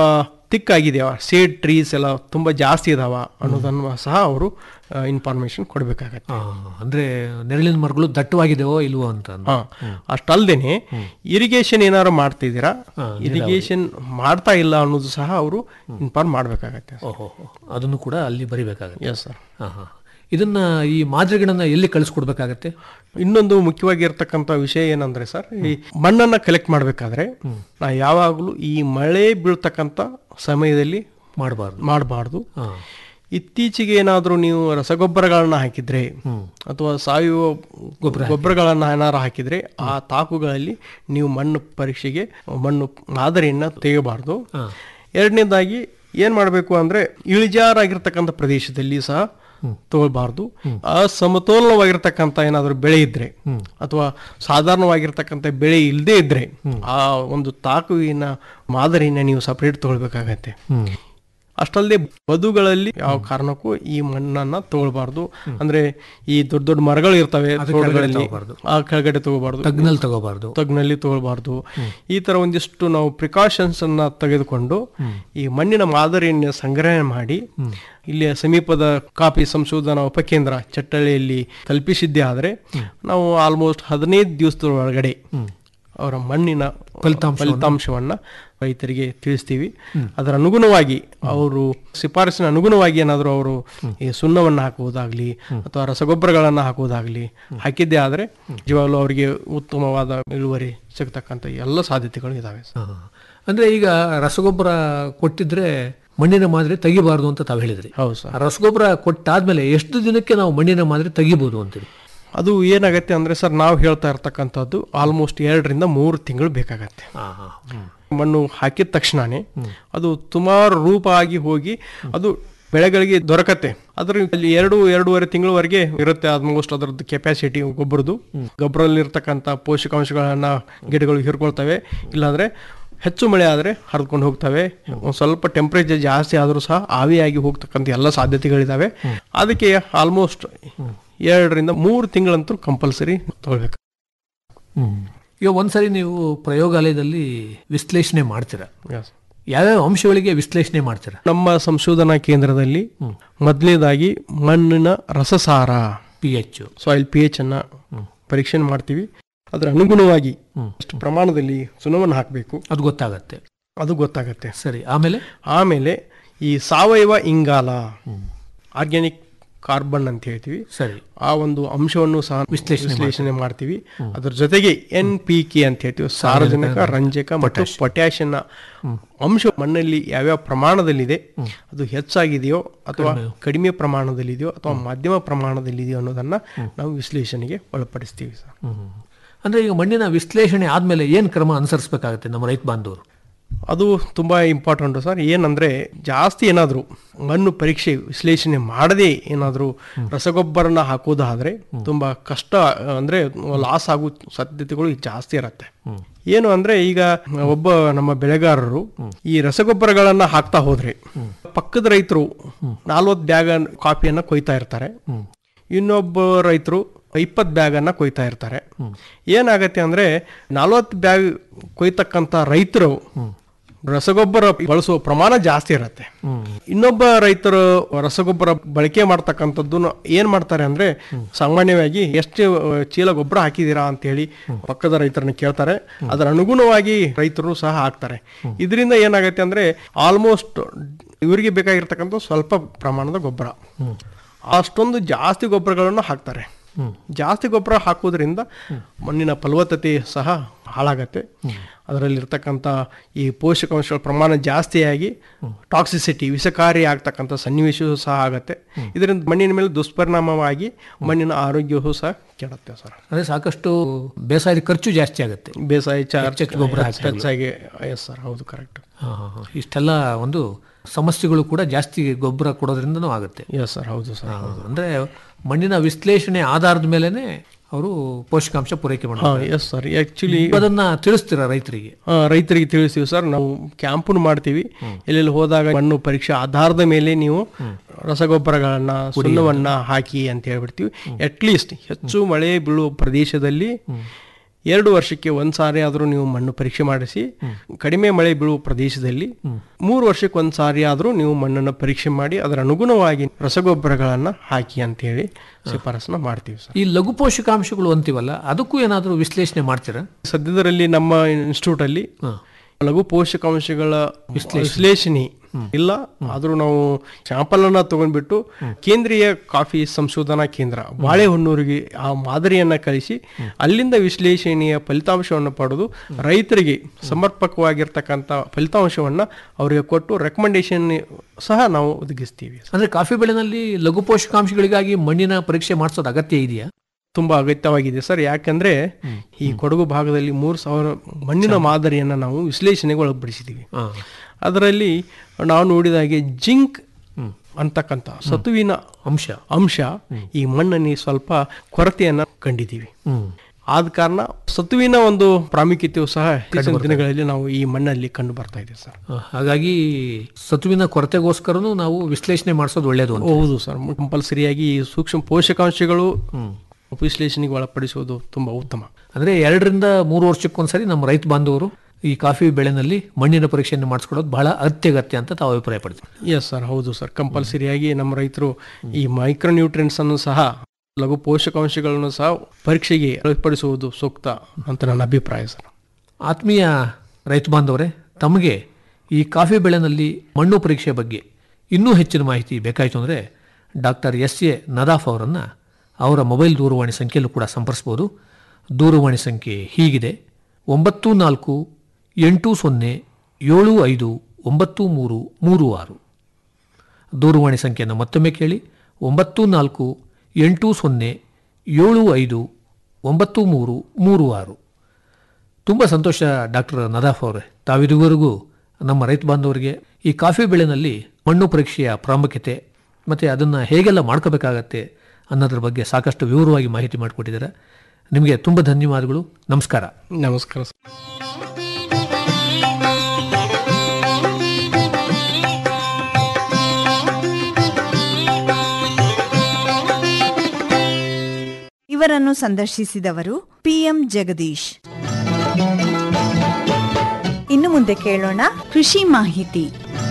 ತಿಕ್ಕಾಗಿದೆಯಾ ಸೇಡ್ ಟ್ರೀಸ್ ಎಲ್ಲ ತುಂಬಾ ಜಾಸ್ತಿ ಇದಾವ ಅನ್ನೋದನ್ನು ಸಹ ಅವರು ಇನ್ಫಾರ್ಮೇಶನ್ ಕೊಡಬೇಕಾಗತ್ತೆ ಆ, ಅಂದ್ರೆ ನೆರಳಿನ ಮರಗಳು ದಟ್ಟವಾಗಿದೆಯೋ ಇಲ್ವೋ ಅಂತ ಹಾ ಅಷ್ಟಲ್ದೇನೆ ಇರಿಗೇಷನ್ ಏನಾದ್ರು ಮಾಡ್ತಿದ್ದೀರಾ ಇರಿಗೇಷನ್ ಮಾಡ್ತಾ ಇಲ್ಲ ಅನ್ನೋದು ಸಹ ಅವರು ಇನ್ಫಾರ್ಮ್ ಮಾಡಬೇಕಾಗತ್ತೆ ಓಹೋ ಅದನ್ನು ಕೂಡ ಅಲ್ಲಿ ಬರಿಬೇಕಾಗತ್ತೆ ಎಸ್ ಸರ್ ಹಾ ಹಾ ಇದನ್ನ ಈ ಮಾದರಿಗಳನ್ನ ಎಲ್ಲಿ ಕಳಿಸ್ಕೊಡ್ಬೇಕಾಗತ್ತೆ ಇನ್ನೊಂದು ಮುಖ್ಯವಾಗಿರ್ತಕ್ಕಂಥ ವಿಷಯ ಏನಂದ್ರೆ ಸರ್ ಈ ಮಣ್ಣನ್ನ ಕಲೆಕ್ಟ್ ಮಾಡಬೇಕಾದ್ರೆ ನಾ ಯಾವಾಗಲೂ ಈ ಮಳೆ ಬೀಳ್ತಕ್ಕಂಥ ಸಮಯದಲ್ಲಿ ಮಾಡಬಾರ್ದು ಮಾಡಬಾರ್ದು ಹಾ ಇತ್ತೀಚೆಗೆ ಏನಾದರೂ ನೀವು ರಸಗೊಬ್ಬರಗಳನ್ನ ಹಾಕಿದ್ರೆ ಅಥವಾ ಸಾವಯವ ಗೊಬ್ಬರಗಳನ್ನ ಏನಾದ್ರು ಹಾಕಿದ್ರೆ ಆ ತಾಕುಗಳಲ್ಲಿ ನೀವು ಮಣ್ಣು ಪರೀಕ್ಷೆಗೆ ಮಣ್ಣು ಮಾದರಿಯನ್ನ ತೆಗೆಯಬಾರ್ದು ಎರಡನೇದಾಗಿ ಏನ್ ಮಾಡಬೇಕು ಅಂದ್ರೆ ಇಳಿಜಾರಾಗಿರ್ತಕ್ಕಂಥ ಪ್ರದೇಶದಲ್ಲಿ ಸಹ ತಗೊಳ್ಬಾರ್ದು ಅಸಮತೋಲನವಾಗಿರ್ತಕ್ಕಂಥ ಏನಾದರೂ ಬೆಳೆ ಇದ್ರೆ ಅಥವಾ ಸಾಧಾರಣವಾಗಿರ್ತಕ್ಕಂಥ ಬೆಳೆ ಇಲ್ಲದೆ ಇದ್ರೆ ಆ ಒಂದು ತಾಕುವಿನ ಮಾದರಿನ ನೀವು ಸಪರೇಟ್ ತಗೊಳ್ಬೇಕಾಗತ್ತೆ ಅಷ್ಟಲ್ಲದೆ ಬದುಗಳಲ್ಲಿ ಯಾವ ಕಾರಣಕ್ಕೂ ಈ ಮಣ್ಣನ್ನ ತಗೊಳ್ಬಾರ್ದು ಅಂದ್ರೆ ಈ ದೊಡ್ಡ ದೊಡ್ಡ ಮರಗಳು ಇರ್ತವೆ ತೋಟಗಳಲ್ಲಿ ಆ ಕೆಳಗಡೆ ತಗೋಬಾರ್ದು ತಗ್ನಲ್ಲಿ ತಗೋಬಾರ್ದು ತಗ್ನಲ್ಲಿ ತಗೊಳ್ಬಾರ್ದು ಈ ತರ ಒಂದಿಷ್ಟು ನಾವು ಪ್ರಿಕಾಷನ್ಸ್ ಅನ್ನ ತೆಗೆದುಕೊಂಡು ಈ ಮಣ್ಣಿನ ಮಾದರಿಯನ್ನು ಸಂಗ್ರಹಣೆ ಮಾಡಿ ಇಲ್ಲಿಯ ಸಮೀಪದ ಕಾಫಿ ಸಂಶೋಧನಾ ಉಪಕೇಂದ್ರ ಚಟ್ಟಳ್ಳಿಯಲ್ಲಿ ಕಲ್ಪಿಸಿದ್ದೇ ಆದ್ರೆ ನಾವು ಆಲ್ಮೋಸ್ಟ್ ಹದಿನೈದು ದಿವಸದ ಒಳಗಡೆ ಅವರ ಮಣ್ಣಿನ ಫಲಿತಾಂಶವನ್ನ ರೈತರಿಗೆ ತಿಳಿಸ್ತೀವಿ ಅದರ ಅನುಗುಣವಾಗಿ ಅವರು ಶಿಫಾರಸಿನ ಅನುಗುಣವಾಗಿ ಏನಾದರೂ ಅವರು ಈ ಸುಣ್ಣವನ್ನು ಹಾಕುವುದಾಗ್ಲಿ ಅಥವಾ ರಸಗೊಬ್ಬರಗಳನ್ನು ಹಾಕುವುದಾಗ್ಲಿ ಹಾಕಿದ್ದೇ ಆದ್ರೆ ನಿಜವಾಗ್ಲೂ ಅವರಿಗೆ ಉತ್ತಮವಾದ ಇಳುವರಿ ಸಿಗ್ತಕ್ಕಂಥ ಎಲ್ಲ ಸಾಧ್ಯತೆಗಳು ಇದಾವೆ ಸರ್. ಹಾ. ಅಂದ್ರೆ ಈಗ ರಸಗೊಬ್ಬರ ಕೊಟ್ಟಿದ್ರೆ ಮಣ್ಣಿನ ಮಾದರಿ ತೆಗಿಬಾರ್ದು ಅಂತ ತಾವು ಹೇಳಿದ್ರಿ ಹೌದು ಸರ್ ಆ ರಸಗೊಬ್ಬರ ಕೊಟ್ಟಾದ್ಮೇಲೆ ಎಷ್ಟು ದಿನಕ್ಕೆ ನಾವು ಮಣ್ಣಿನ ಮಾದರಿ ತೆಗಿಬಹುದು ಅಂತೀರಿ ಅದು ಏನಾಗತ್ತೆ ಅಂದ್ರೆ ಸರ್ ನಾವು ಹೇಳ್ತಾ ಇರ್ತಕ್ಕಂಥದ್ದು ಆಲ್ಮೋಸ್ಟ್ ಎರಡರಿಂದ ಮೂರು ತಿಂಗಳು ಬೇಕಾಗತ್ತೆ ಹಾ ಹಾ ಹ್ಮ್. ಮಣ್ಣು ಹಾಕಿದ ತಕ್ಷಣನೇ ಅದು ಸುಮಾರು ರೂಪ ಆಗಿ ಹೋಗಿ ಅದು ಬೆಳೆಗಳಿಗೆ ದೊರಕತ್ತೆ ಅದ್ರ ಅಲ್ಲಿ ಎರಡು ಎರಡೂವರೆ ತಿಂಗಳವರೆಗೆ ಇರುತ್ತೆ ಆಲ್ಮೋಸ್ಟ್ ಅದರದ್ದು ಕೆಪಾಸಿಟಿ ಗೊಬ್ಬರದು ಗೊಬ್ಬರದಲ್ಲಿರ್ತಕ್ಕಂಥ ಪೋಷಕಾಂಶಗಳನ್ನ ಗಿಡಗಳು ಹೀರ್ಕೊಳ್ತವೆ ಇಲ್ಲಾಂದ್ರೆ ಹೆಚ್ಚು ಮಳೆ ಆದರೆ ಹರಿದ್ಕೊಂಡು ಹೋಗ್ತವೆ ಒಂದು ಸ್ವಲ್ಪ ಟೆಂಪ್ರೇಚರ್ ಜಾಸ್ತಿ ಆದರೂ ಸಹ ಆವಿಯಾಗಿ ಹೋಗ್ತಕ್ಕಂಥ ಎಲ್ಲ ಸಾಧ್ಯತೆಗಳಿದಾವೆ ಅದಕ್ಕೆ ಆಲ್ಮೋಸ್ಟ್ ಎರಡರಿಂದ ಮೂರು ತಿಂಗಳಂತೂ ಕಂಪಲ್ಸರಿ ತಗೊಳ್ಬೇಕು ಈಗ ಒಂದ್ಸರಿ ನೀವು ಪ್ರಯೋಗಾಲಯದಲ್ಲಿ ವಿಶ್ಲೇಷಣೆ ಮಾಡ್ತೀರಾ Yes. ಯಾವ್ಯಾವ ಅಂಶಗಳಿಗೆ ವಿಶ್ಲೇಷಣೆ ಮಾಡ್ತೀರಾ ನಮ್ಮ ಸಂಶೋಧನಾ ಕೇಂದ್ರದಲ್ಲಿ ಮೊದಲನೇದಾಗಿ ಮಣ್ಣಿನ ರಸಸಾರ P H soil P H ಅನ್ನ ಪರೀಕ್ಷೆ ಮಾಡ್ತೀವಿ ಅದರ ಅನುಗುಣವಾಗಿ ಎಷ್ಟು ಪ್ರಮಾಣದಲ್ಲಿ ಸುಣ್ಣವನ್ನು ಹಾಕಬೇಕು ಅದು ಗೊತ್ತಾಗತ್ತೆ ಅದು ಗೊತ್ತಾಗತ್ತೆ ಸರಿ ಆಮೇಲೆ ಆಮೇಲೆ ಈ ಸಾವಯವ ಇಂಗಾಲ ಆರ್ಗ್ಯಾನಿಕ್ ಕಾರ್ಬನ್ ಅಂತ ಹೇಳ್ತೀವಿ ಸರಿ ಆ ಒಂದು ಅಂಶವನ್ನು ಸಹ ವಿಶ್ಲೇಷಣೆ ವಿಶ್ಲೇಷಣೆ ಮಾಡ್ತೀವಿ ಅದ್ರ ಜೊತೆಗೆ ಎನ್ ಪಿ ಕೆ ಅಂತ ಹೇಳ್ತೀವಿ ಸಾರಜನಕ ರಂಜಕ ಮತ್ತು ಪೊಟ್ಯಾಷಿಯನ್ನ ಅಂಶ ಮಣ್ಣಲ್ಲಿ ಯಾವ್ಯಾವ ಪ್ರಮಾಣದಲ್ಲಿದೆ ಅದು ಹೆಚ್ಚಾಗಿದೆಯೋ ಅಥವಾ ಕಡಿಮೆ ಪ್ರಮಾಣದಲ್ಲಿದೆಯೋ ಅಥವಾ ಮಧ್ಯಮ ಪ್ರಮಾಣದಲ್ಲಿದೆಯೋ ಅನ್ನೋದನ್ನ ನಾವು ವಿಶ್ಲೇಷಣೆಗೆ ಒಳಪಡಿಸ್ತೀವಿ ಸರ್ ಅಂದ್ರೆ ಈಗ ಮಣ್ಣಿನ ವಿಶ್ಲೇಷಣೆ ಆದ್ಮೇಲೆ ಏನ್ ಕ್ರಮ ಅನುಸರಿಸಬೇಕಾಗತ್ತೆ ನಮ್ಮ ರೈತ ಬಾಂಧವರು ಅದು ತುಂಬಾ ಇಂಪಾರ್ಟೆಂಟ್ ಸರ್ ಏನಂದ್ರೆ ಜಾಸ್ತಿ ಏನಾದರೂ ಮಣ್ಣು ಪರೀಕ್ಷೆ ವಿಶ್ಲೇಷಣೆ ಮಾಡದೆ ಏನಾದರೂ ರಸಗೊಬ್ಬರನ ಹಾಕೋದಾದ್ರೆ ತುಂಬಾ ಕಷ್ಟ ಅಂದ್ರೆ ಲಾಸ್ ಆಗೋ ಸಾಧ್ಯತೆಗಳು ಜಾಸ್ತಿ ಇರತ್ತೆ ಏನು ಅಂದ್ರೆ ಈಗ ಒಬ್ಬ ನಮ್ಮ ಬೆಳೆಗಾರರು ಈ ರಸಗೊಬ್ಬರಗಳನ್ನ ಹಾಕ್ತಾ ಹೋದ್ರೆ ಪಕ್ಕದ ರೈತರು ನಾಲ್ವತ್ತು ಬ್ಯಾಗ್ ಕಾಫಿಯನ್ನ ಕೊಯ್ತಾ ಇರ್ತಾರೆ ಇನ್ನೊಬ್ಬ ರೈತರು ಇಪ್ಪತ್ತು ಬ್ಯಾಗ್ ಅನ್ನ ಕೊಯ್ತಾ ಇರ್ತಾರೆ ಏನಾಗತ್ತೆ ಅಂದ್ರೆ ನಲ್ವತ್ತು ಬ್ಯಾಗ್ ಕೊಯ್ತಕ್ಕಂತ ರೈತರು ರಸಗೊಬ್ಬರ ಬಳಸುವ ಪ್ರಮಾಣ ಜಾಸ್ತಿ ಇರತ್ತೆ ಇನ್ನೊಬ್ಬ ರೈತರು ರಸಗೊಬ್ಬರ ಬಳಕೆ ಮಾಡ್ತಕ್ಕಂಥದ್ದು ಏನ್ ಮಾಡ್ತಾರೆ ಅಂದ್ರೆ ಸಾಮಾನ್ಯವಾಗಿ ಎಷ್ಟು ಚೀಲ ಗೊಬ್ಬರ ಹಾಕಿದೀರಾ ಅಂತ ಹೇಳಿ ಪಕ್ಕದ ರೈತರನ್ನ ಕೇಳ್ತಾರೆ ಅದರ ಅನುಗುಣವಾಗಿ ರೈತರು ಸಹ ಹಾಕ್ತಾರೆ ಇದರಿಂದ ಏನಾಗತ್ತೆ ಅಂದ್ರೆ ಆಲ್ಮೋಸ್ಟ್ ಇವರಿಗೆ ಬೇಕಾಗಿರ್ತಕ್ಕಂಥ ಸ್ವಲ್ಪ ಪ್ರಮಾಣದ ಗೊಬ್ಬರ ಅಷ್ಟೊಂದು ಜಾಸ್ತಿ ಗೊಬ್ಬರಗಳನ್ನು ಹಾಕ್ತಾರೆ ಜಾಸ್ತಿ ಗೊಬ್ಬರ ಹಾಕೋದ್ರಿಂದ ಮಣ್ಣಿನ ಫಲವತ್ತತೆ ಸಹ ಹಾಳಾಗತ್ತೆ ಅದರಲ್ಲಿರ್ತಕ್ಕಂಥ ಈ ಪೋಷಕಾಂಶಗಳ ಪ್ರಮಾಣ ಜಾಸ್ತಿಯಾಗಿ ಟಾಕ್ಸಿಸಿಟಿ ವಿಷಕಾರಿ ಆಗ್ತಕ್ಕಂಥ ಸನ್ನಿವೇಶವೂ ಸಹ ಆಗತ್ತೆ ಇದರಿಂದ ಮಣ್ಣಿನ ಮೇಲೆ ದುಷ್ಪರಿಣಾಮವಾಗಿ ಮಣ್ಣಿನ ಆರೋಗ್ಯವೂ ಸಹ ಕೆಡುತ್ತೆ ಸರ್ ಅಂದ್ರೆ ಸಾಕಷ್ಟು ಬೇಸಾಯದ ಖರ್ಚು ಜಾಸ್ತಿ ಆಗುತ್ತೆ ಬೇಸಾಯ ಚಾರ್ಜ್ ಹೆಚ್ಚೆಚ್ಚು ಗೊಬ್ಬರ ಹಾಕಿದಾಗಲೂ. ಹೆಚ್ಚಾಗಿ ಎಸ್ ಸರ್ ಹೌದು ಕರೆಕ್ಟ್ ಹಾ, ಹಾ, ಹಾ. ಇಷ್ಟೆಲ್ಲ ಒಂದು ಸಮಸ್ಯೆಗಳು ಕೂಡ ಜಾಸ್ತಿ ಗೊಬ್ಬರ ಕೊಡೋದ್ರಿಂದನೂ ಆಗುತ್ತೆ ಎಸ್ ಸರ್ ಹೌದು ಸರ್ ಹಾ, ಅಂದ್ರೆ ಮಣ್ಣಿನ ವಿಶ್ಲೇಷಣೆ ಆಧಾರದ ಮೇಲೆನೆ ಅವರು ಪೋಷಕಾಂಶ ಪೂರೈಕೆ ಹಾ ಮಾಡ್ತಾರೆ ಎಸ್ ಸರ್ ಆಕ್ಚುಲಿ ಅದನ್ನ ತಿಳಿಸ್ತೀರಾ ರೈತರಿಗೆ ಆ, ರೈತರಿಗೆ ತಿಳಿಸ್ತೀವಿ ಸರ್ ನಾವು ಕ್ಯಾಂಪನ್ನು ಮಾಡ್ತೀವಿ ಎಲ್ಲೆಲ್ಲಿ ಹೋದಾಗ ಮಣ್ಣು ಪರೀಕ್ಷೆ ಆಧಾರದ ಮೇಲೆ ನೀವು ರಸಗೊಬ್ಬರಗಳನ್ನ ಸುಣ್ಣವನ್ನ ಹಾಕಿ ಅಂತ ಹೇಳ್ಬಿಡ್ತೀವಿ ಅಟ್ ಲೀಸ್ಟ್ ಹೆಚ್ಚು ಮಳೆ ಬೀಳುವ ಪ್ರದೇಶದಲ್ಲಿ ಎರಡು ವರ್ಷಕ್ಕೆ ಒಂದು ಸಾರಿ ಆದರೂ ನೀವು ಮಣ್ಣು ಪರೀಕ್ಷೆ ಮಾಡಿಸಿ ಕಡಿಮೆ ಮಳೆ ಬೀಳುವ ಪ್ರದೇಶದಲ್ಲಿ ಮೂರು ವರ್ಷಕ್ಕೆ ಒಂದು ಸಾರಿ ಆದರೂ ನೀವು ಮಣ್ಣನ್ನು ಪರೀಕ್ಷೆ ಮಾಡಿ ಅದರ ಅನುಗುಣವಾಗಿ ರಸಗೊಬ್ಬರಗಳನ್ನು ಹಾಕಿ ಅಂತೇಳಿ ಶಿಫಾರಸನ್ನ ಮಾಡ್ತೀವಿ ಸರ್ ಈ ಲಘು ಪೋಷಕಾಂಶಗಳು ಅಂತೀವಲ್ಲ ಅದಕ್ಕೂ ಏನಾದರೂ ವಿಶ್ಲೇಷಣೆ ಮಾಡ್ತೀರಾ ಸದ್ಯದರಲ್ಲಿ ನಮ್ಮ ಇನ್ಸ್ಟಿಟ್ಯೂಟ್ ಅಲ್ಲಿ ಲಘು ಪೋಷಕಾಂಶಗಳ ವಿಶ್ಲೇಷಣೆ ಇಲ್ಲ ಆದ್ರೂ ನಾವು ಸ್ಯಾಂಪಲ್ ಅನ್ನ ತಗೊಂಡ್ಬಿಟ್ಟು ಕೇಂದ್ರೀಯ ಕಾಫಿ ಸಂಶೋಧನಾ ಕೇಂದ್ರ ಬಾಳೆಹೊನ್ನೂರಿಗೆ ಆ ಮಾದರಿಯನ್ನ ಕಳಿಸಿ ಅಲ್ಲಿಂದ ವಿಶ್ಲೇಷಣೆಯ ಫಲಿತಾಂಶವನ್ನು ಪಡೆದು ರೈತರಿಗೆ ಸಮರ್ಪಕವಾಗಿರ್ತಕ್ಕಂಥ ಫಲಿತಾಂಶವನ್ನ ಅವರಿಗೆ ಕೊಟ್ಟು ರೆಕಮೆಂಡೇಶನ್ ಸಹ ನಾವು ಒದಗಿಸ್ತೀವಿ ಅಂದ್ರೆ ಕಾಫಿ ಬೆಳೆನಲ್ಲಿ ಲಘು ಪೋಷಕಾಂಶಗಳಿಗಾಗಿ ಮಣ್ಣಿನ ಪರೀಕ್ಷೆ ಮಾಡಿಸೋದು ಅಗತ್ಯ ಇದೆಯಾ ತುಂಬಾ ಅಗತ್ಯವಾಗಿದೆ ಸರ್ ಯಾಕಂದ್ರೆ ಈ ಕೊಡಗು ಭಾಗದಲ್ಲಿ ಮೂರು ಸಾವಿರ ಮಣ್ಣಿನ ಮಾದರಿಯನ್ನ ನಾವು ವಿಶ್ಲೇಷಣೆಗೆ ಒಳಪಡಿಸಿದ್ದೀವಿ ಅದರಲ್ಲಿ ನಾವು ನೋಡಿದ ಹಾಗೆ ಜಿಂಕ್ ಅಂತಕ್ಕಂಥ ಸತುವಿನ ಅಂಶ ಅಂಶ ಈ ಮಣ್ಣಲ್ಲಿ ಸ್ವಲ್ಪ ಕೊರತೆಯನ್ನ ಕಂಡಿದ್ದೀವಿ ಆದ ಕಾರಣ ಸತುವಿನ ಒಂದು ಪ್ರಾಮುಖ್ಯತೆಯು ಸಹ ಇತ್ತೀಚಿನ ದಿನಗಳಲ್ಲಿ ನಾವು ಈ ಮಣ್ಣಲ್ಲಿ ಕಂಡು ಬರ್ತಾ ಇದೆ ಸರ್ ಆ, ಹಾಗಾಗಿ ಸತುವಿನ ಕೊರತೆಗೋಸ್ಕರನೂ ನಾವು ವಿಶ್ಲೇಷಣೆ ಮಾಡಿಸೋದು ಒಳ್ಳೆಯದು ಅಂತ ಹೌದು ಸರ್ ಕಂಪಲ್ಸರಿಯಾಗಿ ಈ ಸೂಕ್ಷ್ಮ ಪೋಷಕಾಂಶಗಳು ವಿಶ್ಲೇಷಣೆಗೆ ಒಳಪಡಿಸುವುದು ತುಂಬಾ ಉತ್ತಮ ಅಂದ್ರೆ ಎರಡರಿಂದ ಮೂರು ವರ್ಷಕ್ಕೊಂದ್ಸರಿ ನಮ್ಮ ರೈತ ಬಾಂಧವರು ಈ ಕಾಫಿ ಬೆಳೆನಲ್ಲಿ ಮಣ್ಣಿನ ಪರೀಕ್ಷೆಯನ್ನು ಮಾಡಿಸ್ಕೊಳ್ಳೋದು ಬಹಳ ಅತ್ಯಗತ್ಯ ಅಂತ ತಾವು ಅಭಿಪ್ರಾಯ ಪಡ್ತೀವಿ ಎಸ್ ಸರ್ ಹೌದು ಸರ್ ಕಂಪಲ್ಸರಿಯಾಗಿ ನಮ್ಮ ರೈತರು ಈ ಮೈಕ್ರೋ ನ್ಯೂಟ್ರಿಯೆಂಟ್ಸ್ ಅನ್ನು ಸಹ ಲಘು ಪೋಷಕಾಂಶಗಳನ್ನು ಸಹ ಪರೀಕ್ಷೆಗೆ ಒಳಪಡಿಸುವುದು ಸೂಕ್ತ ಅಂತ ನನ್ನ ಅಭಿಪ್ರಾಯ ಸರ್ ಆತ್ಮೀಯ ರೈತ ಬಾಂಧವರೇ ತಮಗೆ ಈ ಕಾಫಿ ಬೆಳೆನಲ್ಲಿ ಮಣ್ಣು ಪರೀಕ್ಷೆ ಬಗ್ಗೆ ಇನ್ನೂ ಹೆಚ್ಚಿನ ಮಾಹಿತಿ ಬೇಕಾಯಿತು ಅಂದರೆ ಡಾಕ್ಟರ್ ಎಸ್ ಎ ನದಾಫ್ ಅವರನ್ನು ಅವರ ಮೊಬೈಲ್ ದೂರವಾಣಿ ಸಂಖ್ಯೆಯಲ್ಲೂ ಕೂಡ ಸಂಪರ್ಸ್ಬೋದು ದೂರವಾಣಿ ಸಂಖ್ಯೆ ಹೀಗಿದೆ ಒಂಬತ್ತು ನಾಲ್ಕು ಎಂಟು ಸೊನ್ನೆ ಏಳು ಐದು ಒಂಬತ್ತು ಮೂರು ಮೂರು ಆರು ದೂರವಾಣಿ ಸಂಖ್ಯೆಯನ್ನು ಮತ್ತೊಮ್ಮೆ ಕೇಳಿ ಒಂಬತ್ತು ನಾಲ್ಕು ಎಂಟು ಸೊನ್ನೆ ಏಳು ಐದು ಒಂಬತ್ತು ಮೂರು ಮೂರು ಆರು ತುಂಬ ಸಂತೋಷ ಡಾಕ್ಟರ್ ನದಾಫ್ ಅವರೇ ತಾವಿದುವರೆಗೂ ನಮ್ಮ ರೈತ ಬಾಂಧವರಿಗೆ ಈ ಕಾಫಿ ಬೆಳೆನಲ್ಲಿ ಮಣ್ಣು ಪರೀಕ್ಷೆಯ ಪ್ರಾಮುಖ್ಯತೆ ಮತ್ತು ಅದನ್ನು ಹೇಗೆಲ್ಲ ಮಾಡ್ಕೋಬೇಕಾಗತ್ತೆ ಅನ್ನೋದ್ರ ಬಗ್ಗೆ ಸಾಕಷ್ಟು ವಿವರವಾಗಿ ಮಾಹಿತಿ ಮಾಡಿಕೊಟ್ಟಿದ್ದಾರೆ ನಿಮಗೆ ತುಂಬ ಧನ್ಯವಾದಗಳು ನಮಸ್ಕಾರ ನಮಸ್ಕಾರ ಸರ್ ಇವರನ್ನು ಸಂದರ್ಶಿಸಿದವರು ಪಿಎಂ ಜಗದೀಶ್ ಇನ್ನು ಮುಂದೆ ಕೇಳೋಣ ಕೃಷಿ ಮಾಹಿತಿ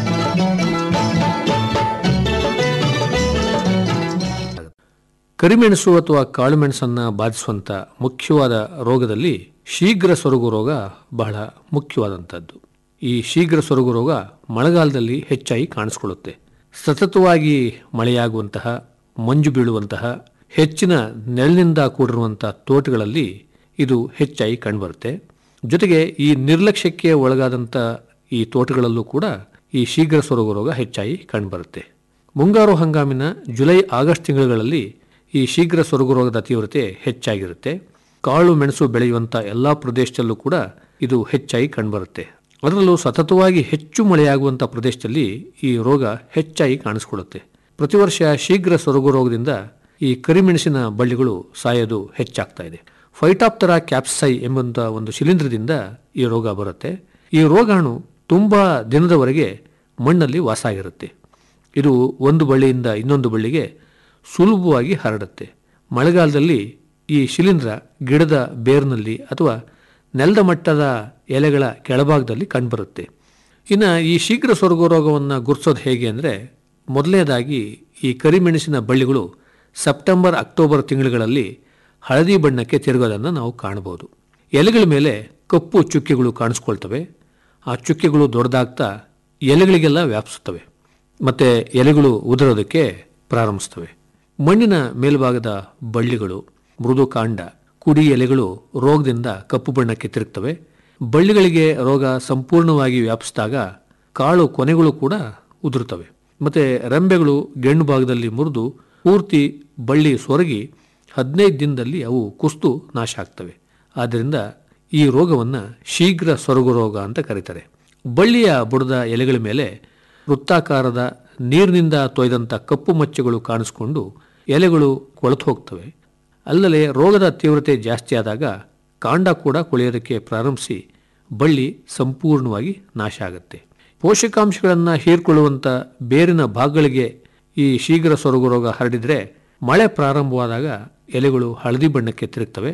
ಕರಿಮೆಣಸು ಅಥವಾ ಕಾಳುಮೆಣಸನ್ನು ಬಾಧಿಸುವಂಥ ಮುಖ್ಯವಾದ ರೋಗದಲ್ಲಿ ಶೀಘ್ರ ಸೊರಗು ರೋಗ ಬಹಳ ಮುಖ್ಯವಾದಂಥದ್ದು ಈ ಶೀಘ್ರ ಸೊರಗು ರೋಗ ಮಳೆಗಾಲದಲ್ಲಿ ಹೆಚ್ಚಾಗಿ ಕಾಣಿಸ್ಕೊಳ್ಳುತ್ತೆ ಸತತವಾಗಿ ಮಳೆಯಾಗುವಂತಹ ಮಂಜು ಬೀಳುವಂತಹ ಹೆಚ್ಚಿನ ನೆರಳಿನಿಂದ ಕೂಡಿರುವಂಥ ತೋಟಗಳಲ್ಲಿ ಇದು ಹೆಚ್ಚಾಗಿ ಕಂಡುಬರುತ್ತೆ ಜೊತೆಗೆ ಈ ನಿರ್ಲಕ್ಷ್ಯಕ್ಕೆ ಒಳಗಾದಂಥ ಈ ತೋಟಗಳಲ್ಲೂ ಕೂಡ ಈ ಶೀಘ್ರ ಸೊರಗು ರೋಗ ಹೆಚ್ಚಾಗಿ ಕಂಡುಬರುತ್ತೆ ಮುಂಗಾರು ಹಂಗಾಮಿನ ಜುಲೈ ಆಗಸ್ಟ್ ತಿಂಗಳುಗಳಲ್ಲಿ ಈ ಶೀಘ್ರ ಸೊರಗು ರೋಗದ ತೀವ್ರತೆ ಹೆಚ್ಚಾಗಿರುತ್ತೆ ಕಾಳು ಮೆಣಸು ಬೆಳೆಯುವಂಥ ಎಲ್ಲ ಪ್ರದೇಶದಲ್ಲೂ ಕೂಡ ಇದು ಹೆಚ್ಚಾಗಿ ಕಂಡುಬರುತ್ತೆ ಅದರಲ್ಲೂ ಸತತವಾಗಿ ಹೆಚ್ಚು ಮಳೆಯಾಗುವಂಥ ಪ್ರದೇಶದಲ್ಲಿ ಈ ರೋಗ ಹೆಚ್ಚಾಗಿ ಕಾಣಿಸ್ಕೊಳ್ಳುತ್ತೆ ಪ್ರತಿ ವರ್ಷ ಶೀಘ್ರ ಸೊರಗು ರೋಗದಿಂದ ಈ ಕರಿಮೆಣಸಿನ ಬಳ್ಳಿಗಳು ಸಾಯೋದು ಹೆಚ್ಚಾಗ್ತಾ ಇದೆ ಫೈಟಾಪ್ತರಾ ಕ್ಯಾಪ್ಸೈ ಎಂಬಂಥ ಒಂದು ಶಿಲೀಂಧ್ರದಿಂದ ಈ ರೋಗ ಬರುತ್ತೆ ಈ ರೋಗಾಣು ತುಂಬ ದಿನದವರೆಗೆ ಮಣ್ಣಲ್ಲಿ ವಾಸ ಆಗಿರುತ್ತೆ ಇದು ಒಂದು ಬಳ್ಳಿಯಿಂದ ಇನ್ನೊಂದು ಬಳ್ಳಿಗೆ ಸುಲಭವಾಗಿ ಹರಡುತ್ತೆ ಮಳೆಗಾಲದಲ್ಲಿ ಈ ಶಿಲೀಂಧ್ರ ಗಿಡದ ಬೇರ್ನಲ್ಲಿ ಅಥವಾ ನೆಲದ ಮಟ್ಟದ ಎಲೆಗಳ ಕೆಳಭಾಗದಲ್ಲಿ ಕಂಡುಬರುತ್ತೆ ಇನ್ನು ಈ ಶೀಘ್ರ ಸೊರಗು ರೋಗವನ್ನು ಗುರುತಿಸೋದು ಹೇಗೆ ಅಂದರೆ ಮೊದಲನೇದಾಗಿ ಈ ಕರಿಮೆಣಸಿನ ಬಳ್ಳಿಗಳು ಸೆಪ್ಟೆಂಬರ್ ಅಕ್ಟೋಬರ್ ತಿಂಗಳುಗಳಲ್ಲಿ ಹಳದಿ ಬಣ್ಣಕ್ಕೆ ತಿರುಗೋದನ್ನು ನಾವು ಕಾಣಬಹುದು ಎಲೆಗಳ ಮೇಲೆ ಕಪ್ಪು ಚುಕ್ಕೆಗಳು ಕಾಣಿಸ್ಕೊಳ್ತವೆ ಆ ಚುಕ್ಕೆಗಳು ದೊಡ್ಡದಾಗ್ತಾ ಎಲೆಗಳಿಗೆಲ್ಲ ವ್ಯಾಪಿಸುತ್ತವೆ ಮತ್ತು ಎಲೆಗಳು ಉದುರೋದಕ್ಕೆ ಪ್ರಾರಂಭಿಸ್ತವೆ ಮಣ್ಣಿನ ಮೇಲ್ಭಾಗದ ಬಳ್ಳಿಗಳು ಮೃದು ಕಾಂಡ ಕುಡಿ ಎಲೆಗಳು ರೋಗದಿಂದ ಕಪ್ಪು ಬಣ್ಣಕ್ಕೆ ತಿರುಗ್ತವೆ ಬಳ್ಳಿಗಳಿಗೆ ರೋಗ ಸಂಪೂರ್ಣವಾಗಿ ವ್ಯಾಪಿಸಿದಾಗ ಕಾಳು ಕೊನೆಗಳು ಕೂಡ ಉದುರುತ್ತವೆ ಮತ್ತು ರೆಂಬೆಗಳು ಗೆಣ್ಣು ಭಾಗದಲ್ಲಿ ಮುರಿದು ಪೂರ್ತಿ ಬಳ್ಳಿ ಸೊರಗಿ ಹದಿನೈದು ದಿನದಲ್ಲಿ ಅವು ಕುಸ್ತು ನಾಶ ಆಗ್ತವೆ ಆದ್ದರಿಂದ ಈ ರೋಗವನ್ನು ಶೀಘ್ರ ಸೊರಗು ರೋಗ ಅಂತ ಕರೀತಾರೆ ಬಳ್ಳಿಯ ಬುಡದ ಎಲೆಗಳ ಮೇಲೆ ವೃತ್ತಾಕಾರದ ನೀರಿನಿಂದ ತೊಯ್ದಂಥ ಕಪ್ಪು ಮಚ್ಚೆಗಳು ಕಾಣಿಸ್ಕೊಂಡು ಎಲೆಗಳು ಕೊಳೆತು ಹೋಗ್ತವೆ ಅಲ್ಲದೆ ರೋಗದ ತೀವ್ರತೆ ಜಾಸ್ತಿ ಆದಾಗ ಕಾಂಡ ಕೂಡ ಕೊಳೆಯೋದಕ್ಕೆ ಪ್ರಾರಂಭಿಸಿ ಬಳ್ಳಿ ಸಂಪೂರ್ಣವಾಗಿ ನಾಶ ಆಗುತ್ತೆ ಪೋಷಕಾಂಶಗಳನ್ನು ಹೀರ್ಕೊಳ್ಳುವಂಥ ಬೇರಿನ ಭಾಗಗಳಿಗೆ ಈ ಶೀಘ್ರ ಸೊರಗು ರೋಗ ಹರಡಿದರೆ ಮಳೆ ಪ್ರಾರಂಭವಾದಾಗ ಎಲೆಗಳು ಹಳದಿ ಬಣ್ಣಕ್ಕೆ ತಿರುಗ್ತವೆ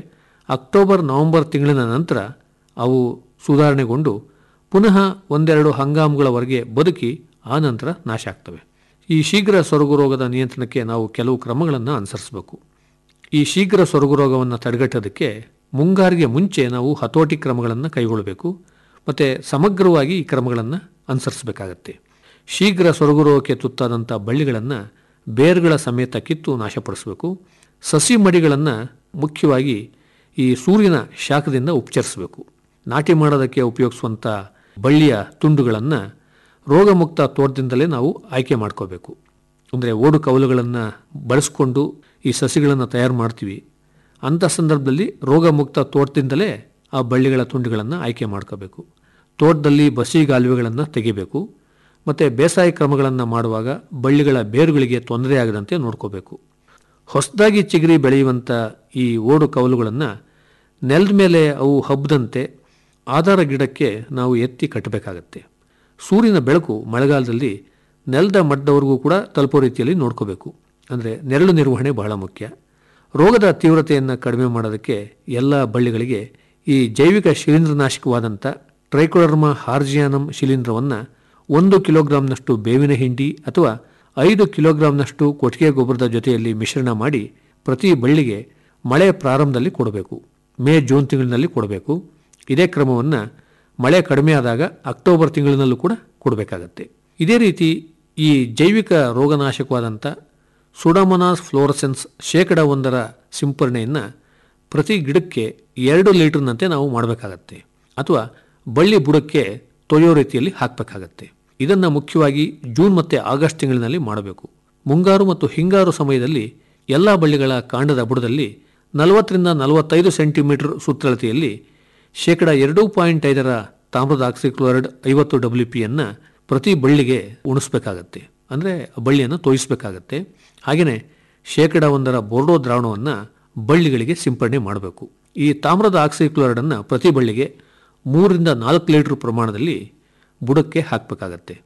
ಅಕ್ಟೋಬರ್ ನವೆಂಬರ್ ತಿಂಗಳಿನ ನಂತರ ಅವು ಸುಧಾರಣೆಗೊಂಡು ಪುನಃ ಒಂದೆರಡು ಹಂಗಾಮುಗಳವರೆಗೆ ಬದುಕಿ ಆ ನಂತರ ನಾಶ ಆಗ್ತವೆ ಈ ಶೀಘ್ರ ಸೊರಗು ರೋಗದ ನಿಯಂತ್ರಣಕ್ಕೆ ನಾವು ಕೆಲವು ಕ್ರಮಗಳನ್ನು ಅನುಸರಿಸಬೇಕು ಈ ಶೀಘ್ರ ಸೊರಗು ರೋಗವನ್ನು ತಡೆಗಟ್ಟೋದಕ್ಕೆ ಮುಂಗಾರಿಗೆ ಮುಂಚೆ ನಾವು ಹತೋಟಿ ಕ್ರಮಗಳನ್ನು ಕೈಗೊಳ್ಳಬೇಕು ಮತ್ತು ಸಮಗ್ರವಾಗಿ ಈ ಕ್ರಮಗಳನ್ನು ಅನುಸರಿಸಬೇಕಾಗತ್ತೆ ಶೀಘ್ರ ಸೊರಗು ರೋಗಕ್ಕೆ ತುತ್ತಾದಂಥ ಬಳ್ಳಿಗಳನ್ನು ಬೇರುಗಳ ಸಮೇತ ಕಿತ್ತು ನಾಶಪಡಿಸಬೇಕು ಸಸಿ ಮಡಿಗಳನ್ನು ಮುಖ್ಯವಾಗಿ ಈ ಸೂರ್ಯನ ಶಾಖದಿಂದ ಉಪಚರಿಸಬೇಕು ನಾಟಿ ಮಾಡೋದಕ್ಕೆ ಉಪಯೋಗಿಸುವಂಥ ಬಳ್ಳಿಯ ತುಂಡುಗಳನ್ನು ರೋಗಮುಕ್ತ ತೋಟದಿಂದಲೇ ನಾವು ಆಯ್ಕೆ ಮಾಡ್ಕೋಬೇಕು ಅಂದರೆ ಓಡು ಕವಲುಗಳನ್ನು ಬಳಸ್ಕೊಂಡು ಈ ಸಸಿಗಳನ್ನು ತಯಾರು ಮಾಡ್ತೀವಿ ಅಂಥ ಸಂದರ್ಭದಲ್ಲಿ ರೋಗಮುಕ್ತ ತೋಟದಿಂದಲೇ ಆ ಬಳ್ಳಿಗಳ ತುಂಡುಗಳನ್ನು ಆಯ್ಕೆ ಮಾಡ್ಕೋಬೇಕು ತೋಟದಲ್ಲಿ ಬಸಿಗಾಲುವೆಗಳನ್ನು ತೆಗಿಬೇಕು ಮತ್ತು ಬೇಸಾಯ ಕ್ರಮಗಳನ್ನು ಮಾಡುವಾಗ ಬಳ್ಳಿಗಳ ಬೇರುಗಳಿಗೆ ತೊಂದರೆ ಆಗದಂತೆ ನೋಡ್ಕೋಬೇಕು ಹೊಸದಾಗಿ ಚಿಗರಿ ಬೆಳೆಯುವಂಥ ಈ ಓಡು ಕವಲುಗಳನ್ನು ನೆಲದ ಮೇಲೆ ಅವು ಹಬ್ಬದಂತೆ ಆಧಾರ ಗಿಡಕ್ಕೆ ನಾವು ಎತ್ತಿ ಕಟ್ಟಬೇಕಾಗತ್ತೆ ಸೂರ್ಯನ ಬೆಳಕು ಮಳೆಗಾಲದಲ್ಲಿ ನೆಲದ ಮಟ್ಟದವರೆಗೂ ಕೂಡ ತಲುಪೋ ರೀತಿಯಲ್ಲಿ ನೋಡ್ಕೋಬೇಕು ಅಂದರೆ ನೆರಳು ನಿರ್ವಹಣೆ ಬಹಳ ಮುಖ್ಯ ರೋಗದ ತೀವ್ರತೆಯನ್ನು ಕಡಿಮೆ ಮಾಡೋದಕ್ಕೆ ಎಲ್ಲ ಬಳ್ಳಿಗಳಿಗೆ ಈ ಜೈವಿಕ ಶಿಲೀಂಧ್ರನಾಶಕವಾದಂಥ ಟ್ರೈಕೋಡರ್ಮಾ ಹಾರ್ಜಿಯಾನಮ್ ಶಿಲೀಂಧ್ರವನ್ನು ಒಂದು ಕಿಲೋಗ್ರಾಂನಷ್ಟು ಬೇವಿನ ಹಿಂಡಿ ಅಥವಾ ಐದು ಕಿಲೋಗ್ರಾಂನಷ್ಟು ಕೊಟ್ಟಿಗೆ ಗೊಬ್ಬರದ ಜೊತೆಯಲ್ಲಿ ಮಿಶ್ರಣ ಮಾಡಿ ಪ್ರತಿ ಬಳ್ಳಿಗೆ ಮಳೆ ಪ್ರಾರಂಭದಲ್ಲಿ ಕೊಡಬೇಕು ಮೇ ಜೂನ್ ತಿಂಗಳಿನಲ್ಲಿ ಕೊಡಬೇಕು ಇದೇ ಕ್ರಮವನ್ನು ಮಳೆ ಕಡಿಮೆ ಆದಾಗ ಅಕ್ಟೋಬರ್ ತಿಂಗಳಿನಲ್ಲೂ ಕೂಡ ಕೊಡಬೇಕಾಗತ್ತೆ ಇದೇ ರೀತಿ ಈ ಜೈವಿಕ ರೋಗನಾಶಕವಾದಂಥ ಸುಡಮನಾಸ್ ಫ್ಲೋರಸೆನ್ಸ್ ಶೇಕಡ ಒಂದರ ಸಿಂಪರಣೆಯನ್ನು ಪ್ರತಿ ಗಿಡಕ್ಕೆ ಎರಡು ಲೀಟರ್ನಂತೆ ನಾವು ಮಾಡಬೇಕಾಗತ್ತೆ ಅಥವಾ ಬಳ್ಳಿ ಬುಡಕ್ಕೆ ತೊಳೆಯೋ ರೀತಿಯಲ್ಲಿ ಹಾಕಬೇಕಾಗತ್ತೆ ಇದನ್ನು ಮುಖ್ಯವಾಗಿ ಜೂನ್ ಮತ್ತು ಆಗಸ್ಟ್ ತಿಂಗಳಿನಲ್ಲಿ ಮಾಡಬೇಕು ಮುಂಗಾರು ಮತ್ತು ಹಿಂಗಾರು ಸಮಯದಲ್ಲಿ ಎಲ್ಲ ಬಳ್ಳಿಗಳ ಕಾಂಡದ ಬುಡದಲ್ಲಿ ನಲವತ್ತರಿಂದ ನಲವತ್ತೈದು ಸೆಂಟಿಮೀಟರ್ ಸುತ್ತಳತೆಯಲ್ಲಿ ಶೇಕಡ ಎರಡು ಪಾಯಿಂಟ್ ಐದರ ತಾಮ್ರದ ಆಕ್ಸಿಕ್ಲೋರೈಡ್ ಐವತ್ತು ಡಬ್ಲ್ಯೂ ಪಿಯನ್ನು ಪ್ರತಿ ಬಳ್ಳಿಗೆ ಉಣಿಸ್ಬೇಕಾಗತ್ತೆ ಅಂದರೆ ಬಳ್ಳಿಯನ್ನು ತೋಯಿಸಬೇಕಾಗತ್ತೆ ಹಾಗೆಯೇ ಶೇಕಡ ಒಂದರ ಬೋರ್ಡೋ ದ್ರಾವಣವನ್ನು ಬಳ್ಳಿಗಳಿಗೆ ಸಿಂಪಡಣೆ ಮಾಡಬೇಕು ಈ ತಾಮ್ರದ ಆಕ್ಸಿಕ್ಲೋರೈಡನ್ನು ಪ್ರತಿ ಬಳ್ಳಿಗೆ ಮೂರರಿಂದ ನಾಲ್ಕು ಲೀಟರ್ ಪ್ರಮಾಣದಲ್ಲಿ ಬುಡಕ್ಕೆ ಹಾಕಬೇಕಾಗತ್ತೆ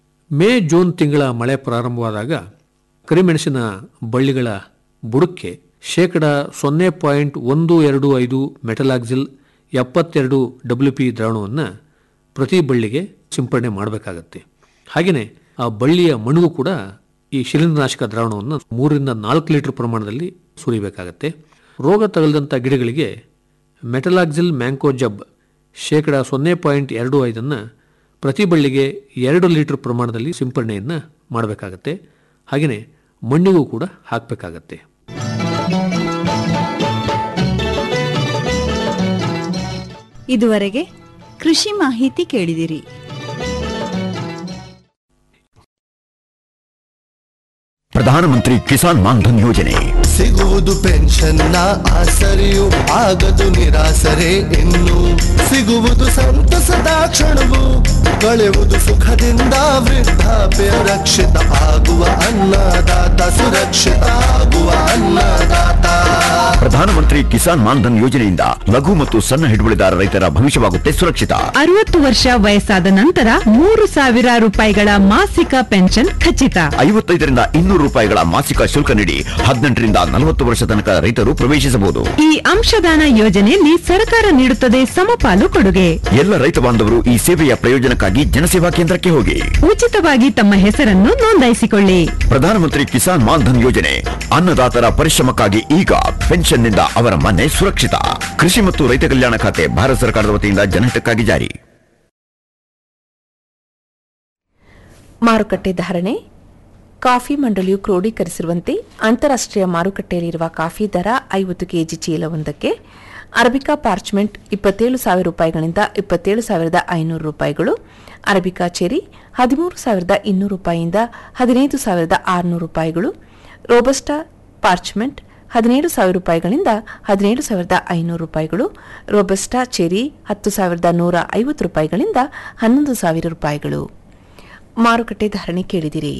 ಮೇ ಜೂನ್ ತಿಂಗಳ ಮಳೆ ಪ್ರಾರಂಭವಾದಾಗ ಕರಿಮೆಣಸಿನ ಬಳ್ಳಿಗಳ ಬುಡಕ್ಕೆ ಶೇಕಡ ಸೊನ್ನೆ ಪಾಯಿಂಟ್ ಒಂದು ಎರಡು ಐದು ಮೆಟಲಾಕ್ಸಿಲ್ ಎಪ್ಪತ್ತೆರಡು ಡಬ್ಲ್ಯೂ ಪಿ ದ್ರಾವಣವನ್ನು ಪ್ರತಿ ಬಳ್ಳಿಗೆ ಸಿಂಪಡಣೆ ಮಾಡಬೇಕಾಗತ್ತೆ ಹಾಗೆಯೇ ಆ ಬಳ್ಳಿಯ ಮಣುಗು ಕೂಡ ಈ ಶಿಲೀಂಧ್ರನಾಶಕ ದ್ರಾವಣವನ್ನು ಮೂರರಿಂದ ನಾಲ್ಕು ಲೀಟರ್ ಪ್ರಮಾಣದಲ್ಲಿ ಸುರಿಬೇಕಾಗತ್ತೆ ರೋಗ ತಗಲಿದಂಥ ಗಿಡಗಳಿಗೆ ಮೆಟಲಾಕ್ಸಿಲ್ ಮ್ಯಾಂಕೋಜಬ್ ಶೇಕಡ ಸೊನ್ನೆ ಪಾಯಿಂಟ್ ಎರಡು ಐದನ್ನು ಪ್ರತಿ ಬಳ್ಳಿಗೆ ಎರಡು ಲೀಟರ್ ಪ್ರಮಾಣದಲ್ಲಿ ಸಿಂಪಡಣೆಯನ್ನು ಮಾಡಬೇಕಾಗತ್ತೆ ಹಾಗೆಯೇ ಮಣ್ಣಿಗೂ ಕೂಡ ಹಾಕಬೇಕಾಗತ್ತೆ ಇದುವರೆಗೆ ಕೃಷಿ ಮಾಹಿತಿ ಕೇಳಿದಿರಿ ಪ್ರಧಾನಮಂತ್ರಿ ಕಿಸಾನ್ ಮಾನ್ಧನ್ ಯೋಜನೆ ಸಿಗುವುದು ಪೆನ್ಷನ್ನ ಆಸರೆಯು ಆಗದು ನಿರಾಸರೆ ಇನ್ನು ಸಿಗುವುದು ಸಂತಸದ ಕ್ಷಣವು ಕಳೆಯುವುದು ಸುಖದಿಂದ ವೃದ್ಧಾಪ್ಯ ರಕ್ಷಿತ ಆಗುವ ಅನ್ನದಾತ ಸುರಕ್ಷಿತ ಆಗುವ ಅನ್ನದಾತ ಪ್ರಧಾನಮಂತ್ರಿ ಕಿಸಾನ್ ಮಾನ್ಧನ್ ಯೋಜನೆಯಿಂದ ಲಘು ಮತ್ತು ಸಣ್ಣ ಹಿಡುವಳಿದಾರ ರೈತರ ಭವಿಷ್ಯವಾಗುತ್ತೆ ಸುರಕ್ಷಿತ ಅರವತ್ತು ವರ್ಷ ವಯಸ್ಸಾದ ನಂತರ ಮೂರು ಸಾವಿರ ರೂಪಾಯಿಗಳ ಮಾಸಿಕ ಪೆನ್ಷನ್ ಖಚಿತ ಐವತ್ತೈದರಿಂದ ಇನ್ನೂರು ರೂಪಾಯಿಗಳ ಮಾಸಿಕ ಶುಲ್ಕ ನೀಡಿ ಹದಿನೆಂಟರಿಂದ ನಲವತ್ತು ವರ್ಷ ತನಕ ರೈತರು ಪ್ರವೇಶಿಸಬಹುದು ಈ ಅಂಶದಾನ ಯೋಜನೆಯಲ್ಲಿ ಸರ್ಕಾರ ನೀಡುತ್ತದೆ ಸಮಪಾಲು ಕೊಡುಗೆ ಎಲ್ಲ ರೈತ ಬಾಂಧವರು ಈ ಸೇವೆಯ ಪ್ರಯೋಜನಕ್ಕಾಗಿ ಜನಸೇವಾ ಕೇಂದ್ರಕ್ಕೆ ಹೋಗಿ ಉಚಿತವಾಗಿ ತಮ್ಮ ಹೆಸರನ್ನು ನೋಂದಾಯಿಸಿಕೊಳ್ಳಿ ಪ್ರಧಾನಮಂತ್ರಿ ಕಿಸಾನ್ ಮಾನ್ಧನ್ ಯೋಜನೆ ಅನ್ನದಾತರ ಪರಿಶ್ರಮಕ್ಕಾಗಿ ಈಗ ಪೆನ್ಷನ್ನಿಂದ ಅವರ ಮನೆ ಸುರಕ್ಷಿತ ಕೃಷಿ ಮತ್ತು ರೈತ ಕಲ್ಯಾಣ ಖಾತೆ ಭಾರತ ಸರ್ಕಾರದ ವತಿಯಿಂದ ಜನಹಿತಕ್ಕಾಗಿ ಜಾರಿ ಮಾರುಕಟ್ಟೆ ಧಾರಣೆ ಕಾಫಿ ಮಂಡಳಿಯು ಕ್ರೋಢೀಕರಿಸಿರುವಂತೆ ಅಂತಾರಾಷ್ಟ್ರೀಯ ಮಾರುಕಟ್ಟೆಯಲ್ಲಿರುವ ಕಾಫಿ ದರ ಐವತ್ತು ಕೆಜಿ ಚೀಲವೊಂದಕ್ಕೆ ಅರಬಿಕಾ ಪಾರ್ಚ್ಮೆಂಟ್ ಇಪ್ಪತ್ತೇಳು ಸಾವಿರ ರೂಪಾಯಿಗಳಿಂದ ಇಪ್ಪತ್ತೇಳು ಸಾವಿರದ ಐನೂರು ರೂಪಾಯಿಗಳು ಅರಬಿಕಾ ಚೆರಿ ಹದಿಮೂರು ಸಾವಿರದ ಇನ್ನೂರು ರೂಪಾಯಿಯಿಂದ ಹದಿನೈದು ಸಾವಿರದ ಆರುನೂರು ರೂಪಾಯಿಗಳು ರೋಬಸ್ಟಾ ಪಾರ್ಚ್ಮೆಂಟ್ ಹದಿನೇಳು ಸಾವಿರ ರೂಪಾಯಿಗಳಿಂದ ಹದಿನೇಳು ಸಾವಿರದ ಐನೂರು ರೂಪಾಯಿಗಳು ರೋಬಸ್ಟಾ ಚೆರಿ ಹತ್ತು ಸಾವಿರದ ನೂರ ಐವತ್ತು ರೂಪಾಯಿಗಳಿಂದ ಹನ್ನೊಂದು ಸಾವಿರ ರೂಪಾಯಿಗಳು ಮಾರುಕಟ್ಟೆ ಧಾರಣೆ ಕೇಳಿದಿರಿ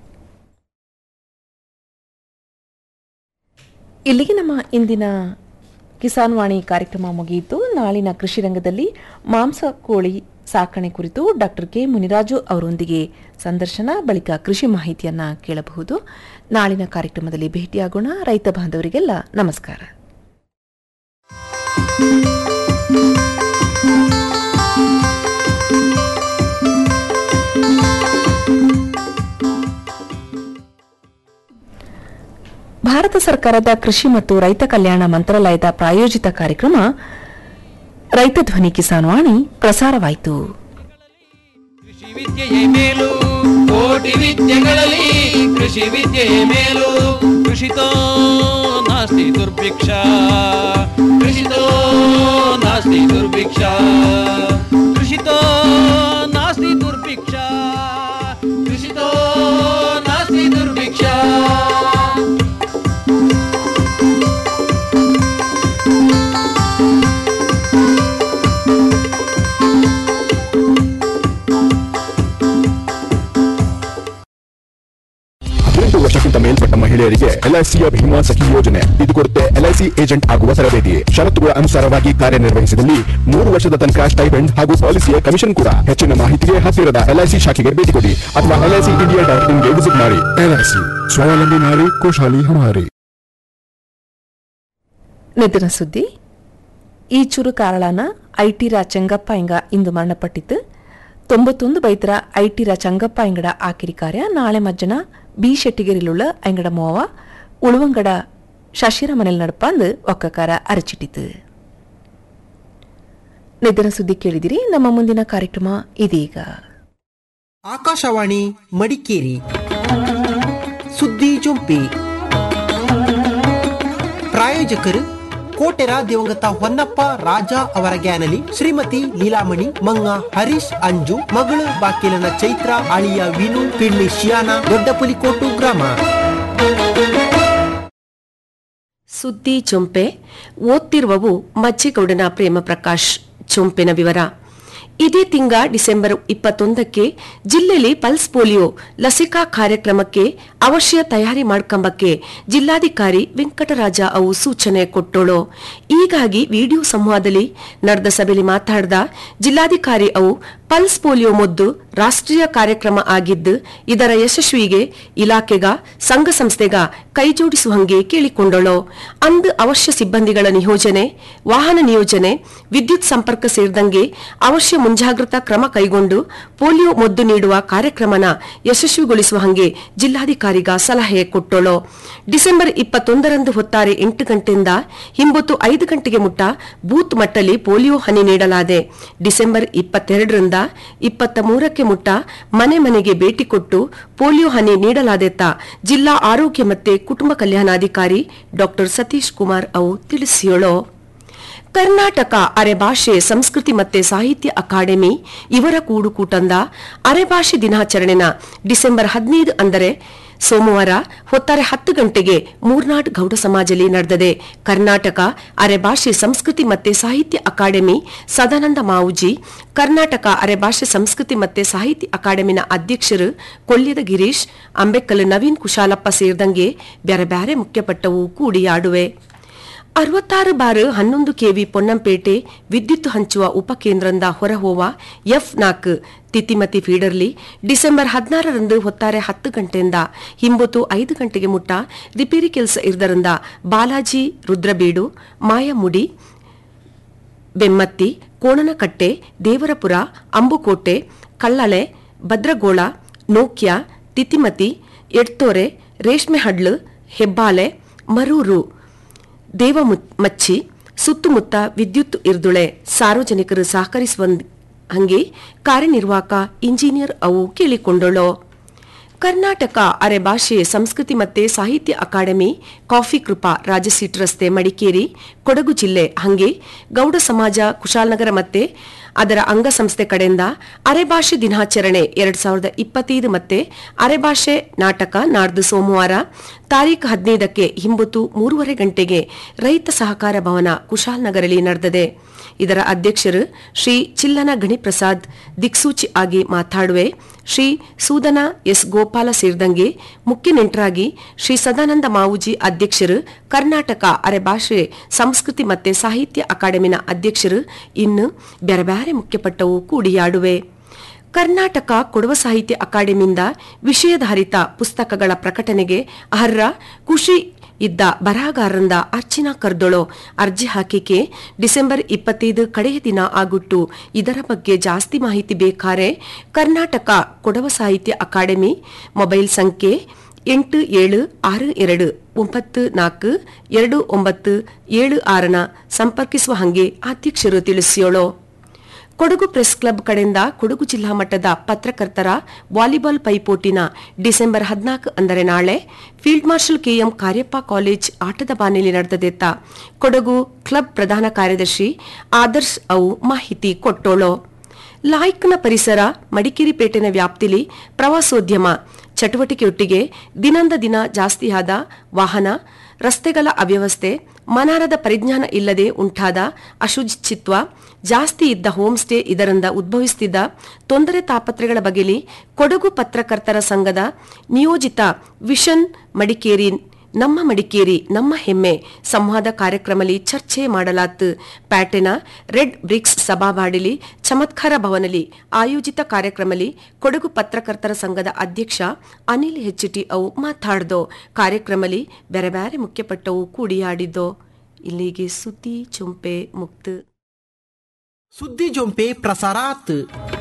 ಇಲ್ಲಿಗೆ ನಮ್ಮ ಇಂದಿನ ಕಿಸಾನ್ ವಾಣಿ ಕಾರ್ಯಕ್ರಮ ಮುಗಿಯಿತು ನಾಳಿನ ಕೃಷಿ ರಂಗದಲ್ಲಿ ಮಾಂಸ ಕೋಳಿ ಸಾಕಣೆ ಕುರಿತು ಡಾಕ್ಟರ್ ಕೆ ಮುನಿರಾಜು ಅವರೊಂದಿಗೆ ಸಂದರ್ಶನ ಬಳಿಕ ಕೃಷಿ ಮಾಹಿತಿಯನ್ನ ಕೇಳಬಹುದು ನಾಳಿನ ಕಾರ್ಯಕ್ರಮದಲ್ಲಿ ಭೇಟಿಯಾಗೋಣ ರೈತ ಬಾಂಧವರಿಗೆಲ್ಲ ನಮಸ್ಕಾರ ಭಾರತ ಸರ್ಕಾರದ ಕೃಷಿ ಮತ್ತು ರೈತ ಕಲ್ಯಾಣ ಮಂತ್ರಾಲಯದ ಪ್ರಾಯೋಜಿತ ಕಾರ್ಯಕ್ರಮ ರೈತ ಧ್ವನಿ ಕಿಸಾನ್ ವಾಣಿ ಪ್ರಸಾರವಾಯಿತು ವಿದ್ಯೆಯೇ ಮೇಲು ಕೋಟಿ ವಿದ್ಯೆಗಳಲ್ಲಿ ಕೃಷಿ ವಿದ್ಯೆಯೇ ಮೇಲು ಕೃಷಿತೋ ನಾಸ್ತಿ ದುರ್ಭಿಕ್ಷ ಕೃಷಿತೋ ನಾಸ್ತಿ ದುರ್ಭಿಕ್ಷ ಕೃಷಿತೋ ನಾಸ್ತಿ ದುರ್ಭಿಕ್ಷ ಕೃಷಿತೋ ನಾಸ್ತಿ ದುರ್ಭಿಕ್ಷ ಹದಿನೆಂಟು ವರ್ಷಕ್ಕಿಂತ ಮೇಲ್ಪಟ್ಟ ಮಹಿಳೆಯರಿಗೆ ಎಲ್ಐಸಿಯ ಭೀಮಾ ಸಖಿ ಯೋಜನೆ ಇದು ಕೊಡುತ್ತೆ ಎಲ್ಐಸಿ ಏಜೆಂಟ್ ಆಗುವ ತರಬೇತಿ ಷರತ್ತುಗಳ ಅನುಸಾರವಾಗಿ ಕಾರ್ಯನಿರ್ವಹಿಸಿದಲ್ಲಿ ಮೂರು ವರ್ಷದ ತನಕ ಸ್ಟೈಪೆಂಡ್ ಹಾಗೂ ಪಾಲಿಸಿಯ ಕಮಿಷನ್ ಕೂಡ ಹೆಚ್ಚಿನ ಮಾಹಿತಿಗೆ ಹತ್ತಿರದ ಎಲ್ಐಸಿ ಶಾಖೆಗೆ ಭೇಟಿ ಕೊಡಿ ಅಥವಾ ಎಲ್ಐಸಿ ಇಂಡಿಯಾ ಡಾಟ್ ಇನ್ಗೆ ವಿಸಿಟ್ ಮಾಡಿ ಎಲ್ಐಸಿ ಸ್ವಾವಲಂಬಿ ನಾರಿ ಖುಷಾಲಿ ಹಮಾರಿ ನಿಧನ ಸುದ್ದಿ ಈ ಚುರು ಕಾರಳನ ಐಟಿರ ಚೆಂಗಪ್ಪ ಇಂಗ ಇಂದು ಮರಣಪಟ್ಟಿತು ತೊಂಬತ್ತೊಂದು ಬೈತರ ಐಟಿರ ಚೆಂಗಪ್ಪ ಇಂಗಡ ಆಕಿರಿ ಕಾರ್ಯ ನಾಳೆ ಮಜ್ಜನ ಬಿ ಶೆಟ್ಟಿಗೆರಿಲುಳ್ಳ ಐಂಗಡ ಮೋವ ಉಳುವಂಗಡ ಶಶಿರ ಮನೆಲ್ ನಡಪಂದು ಒಕ್ಕಕಾರ ಅರಚಿಟ್ಟಿತು ನಿಧನ ಸುದ್ದಿ ಕೇಳಿದಿರಿ ನಮ್ಮ ಮುಂದಿನ ಕಾರ್ಯಕ್ರಮ ಇದೀಗ ಆಕಾಶವಾಣಿ ಮಡಿಕೇರಿ ಸುದ್ದಿ ಜೊಂಪಿ ಪ್ರಾಯೋಜಕರು ಕೋಟೆರ ದಿವಂಗತ ಹೊನ್ನಪ್ಪ ರಾಜ ಅವರ ಗ್ಯಾನಲಿ ಶ್ರೀಮತಿ ಲೀಲಾಮಣಿ ಮಂಗ ಹರೀಶ್ ಅಂಜು ಮಗಳು ಬಾಕಿಲನ ಚೈತ್ರ ಅಳಿಯ ವಿನು ಪಿಳ್ಳಿ ಶಿಯಾನ ದೊಡ್ಡಪುಲಿಕೋಟು ಗ್ರಾಮ ಸುದ್ದಿ ಚೊಂಪೆ ಓದ್ತಿರುವವು ಮಜ್ಜೆಗೌಡನ ಪ್ರೇಮ ಪ್ರಕಾಶ್ ಚೊಂಪಿನ ವಿವರ ಇದೇ ತಿಂಗ ಡಿಸೆಂಬರ್ ಇಪ್ಪತ್ತೊಂದಕ್ಕೆ ಜಿಲ್ಲೆಯಲ್ಲಿ ಪಲ್ಸ್ ಪೋಲಿಯೋ ಲಸಿಕಾ ಕಾರ್ಯಕ್ರಮಕ್ಕೆ ಅವಶ್ಯ ತಯಾರಿ ಮಾಡ್ಕೊಂಬಕ್ಕೆ ಜಿಲ್ಲಾಧಿಕಾರಿ ವೆಂಕಟರಾಜ ಅವು ಸೂಚನೆ ಕೊಟ್ಟೋಳು ಹೀಗಾಗಿ ವಿಡಿಯೋ ಸಂವಾದದಲ್ಲಿ ನಡೆದ ಸಭೆಯಲ್ಲಿ ಮಾತಾಡಿದ ಜಿಲ್ಲಾಧಿಕಾರಿ ಅವು ಪಲ್ಸ್ ಪೋಲಿಯೋ ಮೊದ್ದು ರಾಷ್ಟ್ರೀಯ ಕಾರ್ಯಕ್ರಮ ಆಗಿದ್ದು ಇದರ ಯಶಸ್ವಿಗೆ ಇಲಾಖೆಗ ಸಂಘ ಸಂಸ್ಥೆಗ ಕೈಜೋಡಿಸುವಂಗೆ ಕೇಳಿಕೊಂಡಳು ಅಂದು ಅವಶ್ಯ ಸಿಬ್ಬಂದಿಗಳ ನಿಯೋಜನೆ ವಾಹನ ನಿಯೋಜನೆ ವಿದ್ಯುತ್ ಸಂಪರ್ಕ ಸೇರಿದಂಗೆ ಅವಶ್ಯ ಮುಂಜಾಗ್ರತಾ ಕ್ರಮ ಕೈಗೊಂಡು ಪೋಲಿಯೋ ಮೊದ್ದು ನೀಡುವ ಕಾರ್ಯಕ್ರಮನ ಯಶಸ್ವಿಗೊಳಿಸುವ ಹಂಗೆ ಜಿಲ್ಲಾಧಿಕಾರಿಗ ಸಲಹೆ ಕೊಟ್ಟಳು ಡಿಸೆಂಬರ್ ಇಪ್ಪತ್ತೊಂದರಂದು ಹೊತ್ತಾರೆ ಎಂಟು ಗಂಟೆಯಿಂದ ಹಿಂಬತ್ತು ಐದು ಗಂಟೆಗೆ ಮುಟ್ಟ ಬೂತ್ ಮಟ್ಟಲ್ಲಿ ಪೋಲಿಯೋ ಹನಿ ನೀಡಲಾದೆ ಡಿಸೆಂಬರ್ ಇಪ್ಪತ್ತೆರಡರಿಂದ ಇಪ್ಪತ್ತ ಮೂರಕ್ಕೆ ಮುಟ್ಟ ಮನೆ ಮನೆಗೆ ಭೇಟಿ ಕೊಟ್ಟು ಪೋಲಿಯೋ ಹನಿ ನೀಡಲಾದೆತ್ತ ಜಿಲ್ಲಾ ಆರೋಗ್ಯ ಮತ್ತೆ ಕುಟುಂಬ ಕಲ್ಯಾಣಾಧಿಕಾರಿ ಡಾ ಸತೀಶ್ ಕುಮಾರ್ ಅವು ತಿಳಿಸಿಯೋಳು ಕರ್ನಾಟಕ ಅರೆಭಾಷೆ ಸಂಸ್ಕೃತಿ ಮತ್ತೆ ಸಾಹಿತ್ಯ ಅಕಾಡೆಮಿ ಇವರ ಕೂಡುಕೂಟಂದ ಅರೆಭಾಷೆ ದಿನಾಚರಣೆನ ಡಿಸೆಂಬರ್ ಹದಿನೈದು ಅಂದರೆ ಸೋಮವಾರ ಹೊತ್ತಾರೆ ಹತ್ತು ಗಂಟೆಗೆ ಮೂರ್ನಾಡ್ ಗೌಡ ಸಮಾಜದಲ್ಲಿ ನಡೆದದೆ ಕರ್ನಾಟಕ ಅರೆಭಾಷೆ ಸಂಸ್ಕೃತಿ ಮತ್ತೆ ಸಾಹಿತ್ಯ ಅಕಾಡೆಮಿ ಸದಾನಂದ ಮಾವುಜಿ ಕರ್ನಾಟಕ ಅರೆಭಾಷೆ ಸಂಸ್ಕೃತಿ ಮತ್ತೆ ಸಾಹಿತ್ಯ ಅಕಾಡೆಮಿನ ಅಧ್ಯಕ್ಷರು ಕೊಲ್ಯದ ಗಿರೀಶ್ ಅಂಬೇಕಲ್ ನವೀನ್ ಕುಶಾಲಪ್ಪ ಸೇರಿದಂಗೆ ಬ್ಯಾರೆ ಬ್ಯಾರೆ ಮುಖ್ಯಪಟ್ಟವು ಕೂಡಿಯಾಡುವೆ ಅರವತ್ತಾರು ಬಾರ್ ಹನ್ನೊಂದು ಕೆವಿ ಪೊನ್ನಂಪೇಟೆ ವಿದ್ಯುತ್ ಹಂಚುವ ಉಪಕೇಂದ್ರದಿಂದ ಹೊರಹೋವ ಎಫ್ ನಾಲ್ಕು ತಿತಿಮತಿ ಫೀಡರ್ಲಿ ಡಿಸೆಂಬರ್ ಹದಿನಾರರಂದು ಹೊತ್ತಾರೆ ಹತ್ತು ಗಂಟೆಯಿಂದ ಹಿಂಬತ್ತು ಐದು ಗಂಟೆಗೆ ಮುಟ್ಟ ರಿಪೇರಿ ಕೆಲಸ ಇರದರಿಂದ ಬಾಲಾಜಿ ರುದ್ರಬೀಡು ಮಾಯಮುಡಿ ಬೆಮ್ಮತ್ತಿ ಕೋಣನಕಟ್ಟೆ ದೇವರಪುರ ಅಂಬುಕೋಟೆ ಕಳ್ಳಳೆ ಭದ್ರಗೋಳ ನೋಕ್ಯ ತಿತಿಮತಿ ಎಡ್ತೋರೆ ರೇಷ್ಮೆ ಹಡ್ಲು ಹೆಬ್ಬಾಲೆ ಮರೂರು ದೇವಮಚ್ಚಿ ಸುತ್ತಮುತ್ತ ವಿದ್ಯುತ್ ಇರ್ದುಳೆ ಸಾರ್ವಜನಿಕರು ಸಹಕರಿಸುವ ಹಂಗೆ ಕಾರ್ಯನಿರ್ವಾಹಕ ಇಂಜಿನಿಯರ್ ಅವು ಕೇಳಿಕೊಂಡಳು ಕರ್ನಾಟಕ ಅರೆಭಾಷೆ ಸಂಸ್ಕೃತಿ ಮತ್ತೆ ಸಾಹಿತ್ಯ ಅಕಾಡೆಮಿ ಕಾಫಿ ಕೃಪಾ ರಾಜಸೀಟ್ ರಸ್ತೆ ಮಡಿಕೇರಿ ಕೊಡಗು ಜಿಲ್ಲೆ ಹಂಗೆ ಗೌಡ ಸಮಾಜ ಕುಶಾಲನಗರ ಮತ್ತೆ ಅದರ ಅಂಗಸಂಸ್ಥೆ ಕಡೆಯಿಂದ ಅರೆಭಾಷೆ ದಿನಾಚರಣೆ ಎರಡ್ ಸಾವಿರದ ಇಪ್ಪತ್ತೈದು ಮತ್ತೆ ಅರೆಭಾಷೆ ನಾಟಕ ನಾಡ್ದು ಸೋಮವಾರ ತಾರೀಖು ಹದಿನೈದಕ್ಕೆ ಹಿಂಬತ್ತು ಮೂರುವರೆ ಗಂಟೆಗೆ ರೈತ ಸಹಕಾರ ಭವನ ಕುಶಾಲನಗರಲ್ಲಿ ನಡೆದದೆ ಇದರ ಅಧ್ಯಕ್ಷರು ಶ್ರೀ ಚಿಲ್ಲನ ಗಣಿಪ್ರಸಾದ್ ದಿಕ್ಸೂಚಿ ಆಗಿ ಮಾತಾಡುವೆ ಶ್ರೀ ಸೂದನ ಎಸ್ ಗೋಪಾಲ ಸೇರಿದಂಗೆ ಮುಖ್ಯ ನೆಂಟರಾಗಿ ಶ್ರೀ ಸದಾನಂದ ಮಾವುಜಿ ಅಧ್ಯಕ್ಷರು ಕರ್ನಾಟಕ ಅರೆಭಾಷೆ ಸಂಸ್ಕೃತಿ ಮತ್ತೆ ಸಾಹಿತ್ಯ ಅಕಾಡೆಮಿನ ಅಧ್ಯಕ್ಷರು ಇನ್ನು ಬ್ಯಾರೆ ಬ್ಯಾರೆ ಮುಖ್ಯಪಟ್ಟವು ಕೂಡಿಯಾಡುವೆ ಕರ್ನಾಟಕ ಕೊಡವ ಸಾಹಿತ್ಯ ಅಕಾಡೆಮಿಯಿಂದ ವಿಷಯಾಧಾರಿತ ಪುಸ್ತಕಗಳ ಪ್ರಕಟಣೆಗೆ ಅರ್ಹ ಖುಷಿ ಇದ್ದ ಬರಹಗಾರರಿಂದ ಅರ್ಚನಾ ಕರ್ದೊಳೋ ಅರ್ಜಿ ಹಾಕಿಕೆ ಡಿಸೆಂಬರ್ ಇಪ್ಪತ್ತೈದು ಕಡೆಯ ದಿನ ಆಗುಟ್ಟು ಇದರ ಬಗ್ಗೆ ಜಾಸ್ತಿ ಮಾಹಿತಿ ಬೇಕಾರೆ ಕರ್ನಾಟಕ ಕೊಡವ ಸಾಹಿತ್ಯ ಅಕಾಡೆಮಿ ಮೊಬೈಲ್ ಸಂಖ್ಯೆ ಎಂಟು ಏಳು ಆರು ಎರಡು ಒಂಬತ್ತು ನಾಲ್ಕು ಎರಡು ಒಂಬತ್ತು ಏಳು ಆರನ ಸಂಪರ್ಕಿಸುವ ಹಂಗೆ ಅಧ್ಯಕ್ಷರು ತಿಳಿಸಿಯೋಳು ಕೊಡಗು ಪ್ರೆಸ್ ಕ್ಲಬ್ ಕಡೆಯಿಂದ ಕೊಡಗು ಜಿಲ್ಲಾ ಮಟ್ಟದ ಪತ್ರಕರ್ತರ ವಾಲಿಬಾಲ್ ಪೈಪೋಟಿನ ಡಿಸೆಂಬರ್ ಹದಿನಾಲ್ಕು ಅಂದರೆ ನಾಳೆ field marshal KM Kariappa college ಆಟದ ಬಾನೆಯಲ್ಲಿ ನಡೆದದೆತ್ತ ಕೊಡಗು ಕ್ಲಬ್ ಪ್ರಧಾನ ಕಾರ್ಯದರ್ಶಿ ಆದರ್ಶ್ ಅವು ಮಾಹಿತಿ ಕೊಟ್ಟೋಳು ಲಾಯ್ಕ್ನ ಪರಿಸರ ಮಡಿಕೇರಿ ಪೇಟೆನ ವ್ಯಾಪ್ತಿಲಿ ಪ್ರವಾಸೋದ್ಯಮ ಚಟುವಟಿಕೆಯೊಟ್ಟಿಗೆ ದಿನಂದ ದಿನ ಜಾಸ್ತಿಯಾದ ವಾಹನ ರಸ್ತೆಗಳ ಅವ್ಯವಸ್ಥೆ ಮನಾರದ ಪರಿಜ್ಞಾನ ಇಲ್ಲದೆ ಉಂಟಾದ ಅಶುಚಿತ್ವ ಜಾಸ್ತಿ ಇದ್ದ ಹೋಮ್ ಸ್ಟೇ ಇದರಿಂದ ಉದ್ಭವಿಸುತ್ತಿದ್ದ ತೊಂದರೆ ತಾಪತ್ರೆಗಳ ಬಗೆಲಿ ಕೊಡಗು ಪತ್ರಕರ್ತರ ಸಂಘದ ನಿಯೋಜಿತ ವಿಷನ್ ಮಡಿಕೇರಿ ನಮ್ಮ ಮಡಿಕೇರಿ ನಮ್ಮ ಹೆಮ್ಮೆ ಸಂವಾದ ಕಾರ್ಯಕ್ರಮದಲ್ಲಿ ಚರ್ಚೆ ಮಾಡಲಾತು ಪ್ಯಾಟೆನ ರೆಡ್ ಬ್ರಿಕ್ಸ್ ಸಭಾವಾಡಿಲಿ ಚಮತ್ಕಾರ ಭವನಲಿ ಆಯೋಜಿತ ಕಾರ್ಯಕ್ರಮದಲ್ಲಿ ಕೊಡಗು ಪತ್ರಕರ್ತರ ಸಂಘದ ಅಧ್ಯಕ್ಷ ಅನಿಲ್ ಹೆಚ್ಟಿ ಅವು ಮಾತಾಡ್ದೋ ಕಾರ್ಯಕ್ರಮದಲ್ಲಿ ಬೇರೆ ಬೇರೆ ಮುಖ್ಯಪಟ್ಟವು ಕೂಡಿಯಾಡಿದ್ದೋ ಇಲ್ಲಿಗೆ ಸುದ್ದಿ ಚುಂಪೆ ಮುಕ್ತ ಸುದ್ದಿ ಜೊಂಪೆ ಪ್ರಸಾರಾತ್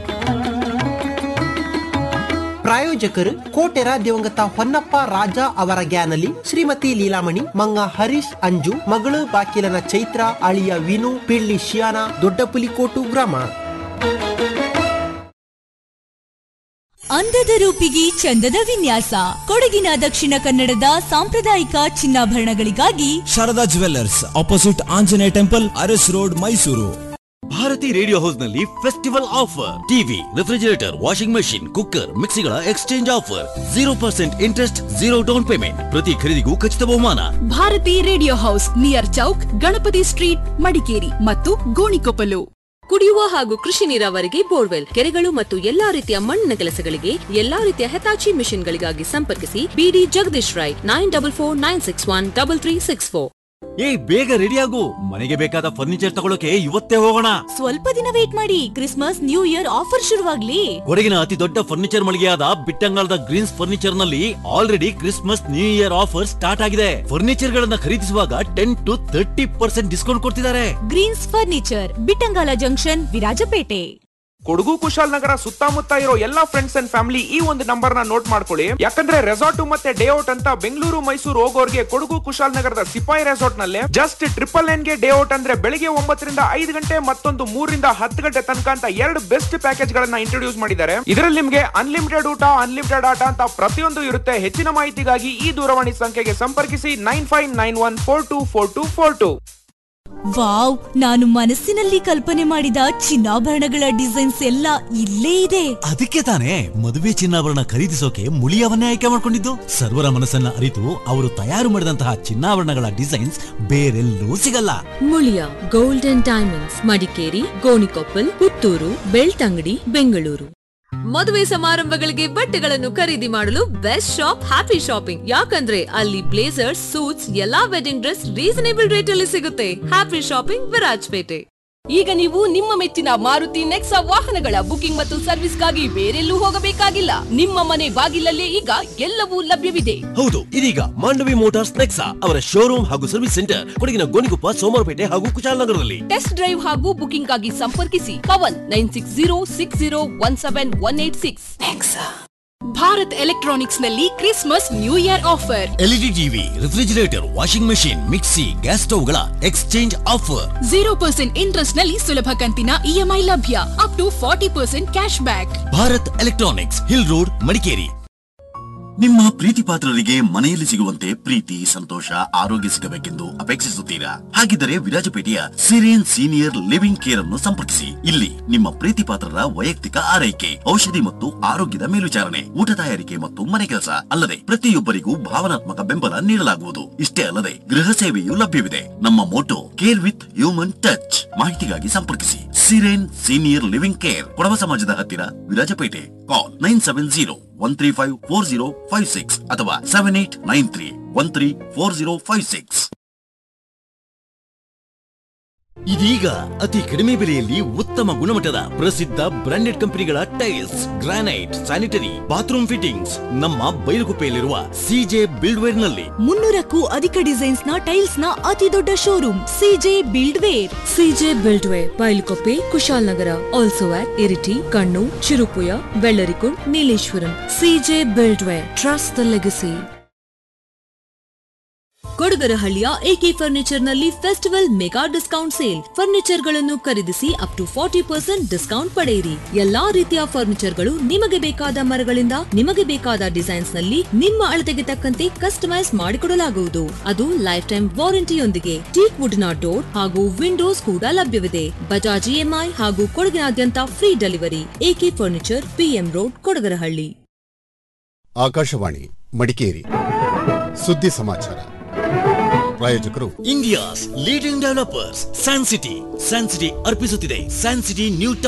ಪ್ರಾಯೋಜಕರು ಕೋಟೆರ ದಿವಂಗತ ಹೊನ್ನಪ್ಪ ರಾಜ ಅವರ ಗ್ಯಾನಲಿ ಶ್ರೀಮತಿ ಲೀಲಾಮಣಿ ಮಂಗ ಹರೀಶ್ ಅಂಜು ಮಗಳು ಬಾಕಿಲನ ಚೈತ್ರ ಅಳಿಯ ವಿನು ಪಿಳ್ಳಿ ಶಿಯಾನ ದೊಡ್ಡಪುಲಿಕೋಟು ಗ್ರಾಮ ಅಂದದ ರೂಪಿಗೆ ಚಂದದ ವಿನ್ಯಾಸ ಕೊಡಗಿನ ದಕ್ಷಿಣ ಕನ್ನಡದ ಸಾಂಪ್ರದಾಯಿಕ ಚಿನ್ನಾಭರಣಗಳಿಗಾಗಿ Sharada jewellers opposite Anjaneya temple Aras road Mysuru Bharati radio house ನಲ್ಲಿ festival offer TV refrigerator washing machine cooker ಮಿಕ್ಸಿಗಳ exchange offer zero percent interest zero down payment ಪ್ರತಿ ಖರೀದಿಗೂ ಖಚಿತ ಬಹುಮಾನ Bharati radio house near Chowk Ganapati street Madikeri ಮತ್ತು ಗೋಣಿಕೊಪ್ಪಲು ಕುಡಿಯುವ ಹಾಗೂ ಕೃಷಿ ನೀರಾವರಿಗೆ ಬೋರ್ವೆಲ್ ಕೆರೆಗಳು ಮತ್ತು ಎಲ್ಲಾ ರೀತಿಯ ಮಣ್ಣಿನ ಕೆಲಸಗಳಿಗೆ ಎಲ್ಲಾ ರೀತಿಯ ಹೆತಾಚಿ ಮಿಷನ್ಗಳಿಗಾಗಿ ಸಂಪರ್ಕಿಸಿ BD Jagadish Rai nine double four nine six one double three six four ಏ ಬೇಗ ರೆಡಿ ಆಗು ಮನೆಗೆ ಬೇಕಾದ ಫರ್ನಿಚರ್ ತಗೊಳಕ್ಕೆ ಇವತ್ತೇ ಹೋಗೋಣ ಸ್ವಲ್ಪ ದಿನ ವೇಟ್ ಮಾಡಿ ಕ್ರಿಸ್ಮಸ್ ನ್ಯೂ ಇಯರ್ ಆಫರ್ ಶುರುವಾಗ್ಲಿ ಕೊಡಗಿನ ಅತಿ ದೊಡ್ಡ ಫರ್ನಿಚರ್ ಮಳಿಗೆಯಾದ ಬಿಟ್ಟಂಗಾಲದ ಗ್ರೀನ್ಸ್ ಫರ್ನಿಚರ್ ನಲ್ಲಿ already Christmas new year offer start ಆಗಿದೆ ಫರ್ನಿಚರ್ ಗಳನ್ನ ಖರೀದಿಸುವಾಗ ten to thirty percent discount ಕೊಡ್ತಿದ್ದಾರೆ Greens furniture Bittangala junction Virajpet Kodagu Kushalnagar ಸುತ್ತಮುತ್ತ ಇರೋ ಎಲ್ಲಾ ಫ್ರೆಂಡ್ಸ್ ಅಂಡ್ ಫ್ಯಾಮಿಲಿ ಈ ಒಂದು ನಂಬರ್ ನ ನೋಟ್ ಮಾಡ್ಕೊಳ್ಳಿ ಯಾಕಂದ್ರೆ ರೆಸಾರ್ಟ್ ಮತ್ತೆ ಡೇ ಔಟ್ ಅಂತ ಬೆಂಗಳೂರು ಮೈಸೂರು ಹೋಗೋರ್ಗೆ ಕೊಡಗು ಕುಶಾಲನಗರದ ಸಿಪಾಯಿ ರೆಸಾರ್ಟ್ ನಲ್ಲಿ ಜಸ್ಟ್ ಟ್ರಿಪಲ್ ನೈನ್ ಗೆ ಡೇ ಔಟ್ ಅಂದ್ರೆ ಬೆಳಿಗ್ಗೆ ಒಂಬತ್ತರಿಂದ ಐದು ಗಂಟೆ ಮತ್ತೊಂದು ಮೂರರಿಂದ ಹತ್ತು ಗಂಟೆ ತನಕ ಅಂತ ಎರಡು ಬೆಸ್ಟ್ ಪ್ಯಾಕೇಜ್ ಗಳನ್ನ ಇಂಟ್ರೊಡ್ಯೂಸ್ ಮಾಡಿದ್ದಾರೆ ಇದರಲ್ಲಿ ನಿಮ್ಗೆ ಅನ್ಲಿಮಿಟೆಡ್ ಊಟ ಅನ್ಲಿಮಿಟೆಡ್ ಆಟ ಅಂತ ಪ್ರತಿಯೊಂದು ಇರುತ್ತೆ ಹೆಚ್ಚಿನ ಮಾಹಿತಿಗಾಗಿ ಈ ದೂರವಾಣಿ ಸಂಖ್ಯೆಗೆ ಸಂಪರ್ಕಿಸಿ nine five nine one four two four two four two wow ನಾನು ಮನಸ್ಸಿನಲ್ಲಿ ಕಲ್ಪನೆ ಮಾಡಿದ ಚಿನ್ನಾಭರಣಗಳ ಡಿಸೈನ್ಸ್ ಎಲ್ಲ ಇಲ್ಲೇ ಇದೆ ಅದಕ್ಕೆ ತಾನೇ ಮದುವೆ ಚಿನ್ನಾಭರಣ ಖರೀದಿಸೋಕೆ ಮುಳಿಯವನ್ನೇ ಆಯ್ಕೆ ಮಾಡ್ಕೊಂಡಿದ್ದು ಸರ್ವರ ಮನಸ್ಸನ್ನ ಅರಿತು ಅವರು ತಯಾರು ಮಾಡಿದಂತಹ ಚಿನ್ನಾಭರಣಗಳ ಡಿಸೈನ್ಸ್ ಬೇರೆಲ್ಲೂ ಸಿಗಲ್ಲ Muliya gold and diamonds Madikeri Gonikoppal Puttur Belthangady Bengaluru ಮದುವೆ ಸಮಾರಂಭಗಳಿಗೆ ಬಟ್ಟೆಗಳನ್ನು ಖರೀದಿ ಮಾಡಲು ಬೆಸ್ಟ್ ಶಾಪ್ ಹ್ಯಾಪಿ ಶಾಪಿಂಗ್ ಯಾಕಂದ್ರೆ ಅಲ್ಲಿ ಬ್ಲೇಸರ್ಸ್ ಸೂಟ್ಸ್ ಎಲ್ಲಾ ವೆಡ್ಡಿಂಗ್ ಡ್ರೆಸ್ ರೀಸನೇಬಲ್ ರೇಟ್ ಅಲ್ಲಿ ಸಿಗುತ್ತೆ ಹ್ಯಾಪಿ ಶಾಪಿಂಗ್ ವಿರಾಜ್ಪೇಟೆ ಈಗ ನೀವು ನಿಮ್ಮ ಮೆಚ್ಚಿನ ಮಾರುತಿ ನೆಕ್ಸಾ ವಾಹನಗಳ ಬುಕಿಂಗ್ ಮತ್ತು ಸರ್ವಿಸ್ಗಾಗಿ ಬೇರೆಲ್ಲೂ ಹೋಗಬೇಕಾಗಿಲ್ಲ ನಿಮ್ಮ ಮನೆ ಬಾಗಿಲಲ್ಲೇ ಈಗ ಎಲ್ಲವೂ ಲಭ್ಯವಿದೆ ಹೌದು ಇದೀಗ ಮಾಂಡವಿ ಮೋಟಾರ್ಸ್ ನೆಕ್ಸಾ ಅವರ ಶೋರೂಮ್ ಹಾಗೂ ಸರ್ವಿಸ್ ಸೆಂಟರ್ ಕೊಡಗಿನ ಗೋಣಿಕೊಪ್ಪ ಸೋಮವಾರಪೇಟೆ ಹಾಗೂ ಕುಶಾಲನಗರದಲ್ಲಿ ಟೆಸ್ಟ್ ಡ್ರೈವ್ ಹಾಗೂ ಬುಕಿಂಗ್ ಆಗಿ ಸಂಪರ್ಕಿಸಿ Pavan nine six zero six zero one seven one eight six Bharat electronics ನಲ್ಲಿ Christmas new year offer LED TV refrigerator washing machine mixie gas ಸ್ಟವ್ಗಳ exchange offer zero percent interest ನಲ್ಲಿ ಸುಲಭ ಕಂತಿನ ಇಎಂಐ ಲಭ್ಯ up to forty percent cash back Bharat electronics hill road Madikeri ನಿಮ್ಮ ಪ್ರೀತಿ ಪಾತ್ರರಿಗೆ ಮನೆಯಲ್ಲಿ ಸಿಗುವಂತೆ ಪ್ರೀತಿ ಸಂತೋಷ ಆರೋಗ್ಯ ಸಿಗಬೇಕೆಂದು ಅಪೇಕ್ಷಿಸುತ್ತೀರಾ ಹಾಗಿದ್ದರೆ ವಿರಾಜಪೇಟೆಯ ಸಿರಿಯನ್ ಸೀನಿಯರ್ ಲಿವಿಂಗ್ ಕೇರ್ ಅನ್ನು ಸಂಪರ್ಕಿಸಿ ಇಲ್ಲಿ ನಿಮ್ಮ ಪ್ರೀತಿ ಪಾತ್ರರ ವೈಯಕ್ತಿಕ ಆರೈಕೆ ಔಷಧಿ ಮತ್ತು ಆರೋಗ್ಯದ ಮೇಲ್ವಿಚಾರಣೆ ಊಟ ತಯಾರಿಕೆ ಮತ್ತು ಮನೆ ಕೆಲಸ ಅಲ್ಲದೆ ಪ್ರತಿಯೊಬ್ಬರಿಗೂ ಭಾವನಾತ್ಮಕ ಬೆಂಬಲ ನೀಡಲಾಗುವುದು ಇಷ್ಟೇ ಅಲ್ಲದೆ ಗೃಹ ಸೇವೆಯೂ ಲಭ್ಯವಿದೆ ನಮ್ಮ motto care with human touch ಮಾಹಿತಿಗಾಗಿ ಸಂಪರ್ಕಿಸಿ Serene senior living care Kodava ಸಮಾಜದ ಹತ್ತಿರ Virajpet call nine seven zero one three five four zero five six ಅಥವಾ seven eight nine three one three four zero five six ಇದೀಗ ಅತಿ ಕಡಿಮೆ ಬೆಲೆಯಲ್ಲಿ ಉತ್ತಮ ಗುಣಮಟ್ಟದ ಪ್ರಸಿದ್ಧ ಬ್ರಾಂಡೆಡ್ ಕಂಪನಿಗಳ tiles granite sanitary bathroom fittings ನಮ್ಮ ಬೈಲುಗುಪ್ಪೆಯಲ್ಲಿರುವ ಸಿಜೆ ಬಿಲ್ಡ್ವೇರ್ ನಲ್ಲಿ ಮುನ್ನೂರಕ್ಕೂ ಅಧಿಕ ಡಿಸೈನ್ಸ್ ನ ಟೈಲ್ಸ್ ನ ಅತಿ ದೊಡ್ಡ showroom CJ build ware CJ buildware Bylakuppe Kushalnagar also at Iritty Kannur Cherupuzha Vellarikundu Nileshwaram CJ buildware trust the legacy ಕೊಡಗರಹಳ್ಳಿಯ ಎಕೆ ಫರ್ನಿಚರ್ ನಲ್ಲಿ festival mega discount sale furniture ಗಳನ್ನು ಖರೀದಿಸಿ up to forty percent discount ಪಡೆಯಿರಿ ಎಲ್ಲಾ ರೀತಿಯ ಫರ್ನಿಚರ್ ಗಳು ನಿಮಗೆ ಬೇಕಾದ ಮರಗಳಿಂದ ನಿಮಗೆ ಬೇಕಾದ ಡಿಸೈನ್ಸ್ ನಲ್ಲಿ ನಿಮ್ಮ ಅಳತೆಗೆ ತಕ್ಕಂತೆ ಕಸ್ಟಮೈಸ್ ಮಾಡಿಕೊಡಲಾಗುವುದು ಅದು ಲೈಫ್ ಟೈಮ್ ವಾರಂಟಿಯೊಂದಿಗೆ ಟೀಕ್ ವುಡ್ನ ಡೋರ್ ಹಾಗೂ ವಿಂಡೋಸ್ ಕೂಡ ಲಭ್ಯವಿದೆ ಬಜಾಜ್ ಇಎಂಐ ಹಾಗೂ ಕೊಡಗಿನಾದ್ಯಂತ free delivery AK furniture PM road Kodagarahalli Akashvani Madikeri ಸುದ್ದಿ ಸಮಾಚಾರ ಪ್ರಾಯೋಜಕರು India's leading developers San City San City ಅರ್ಪಿಸುತ್ತಿದೆ ಸ್ಯಾನ್ ಸಿಟಿ ನ್ಯೂ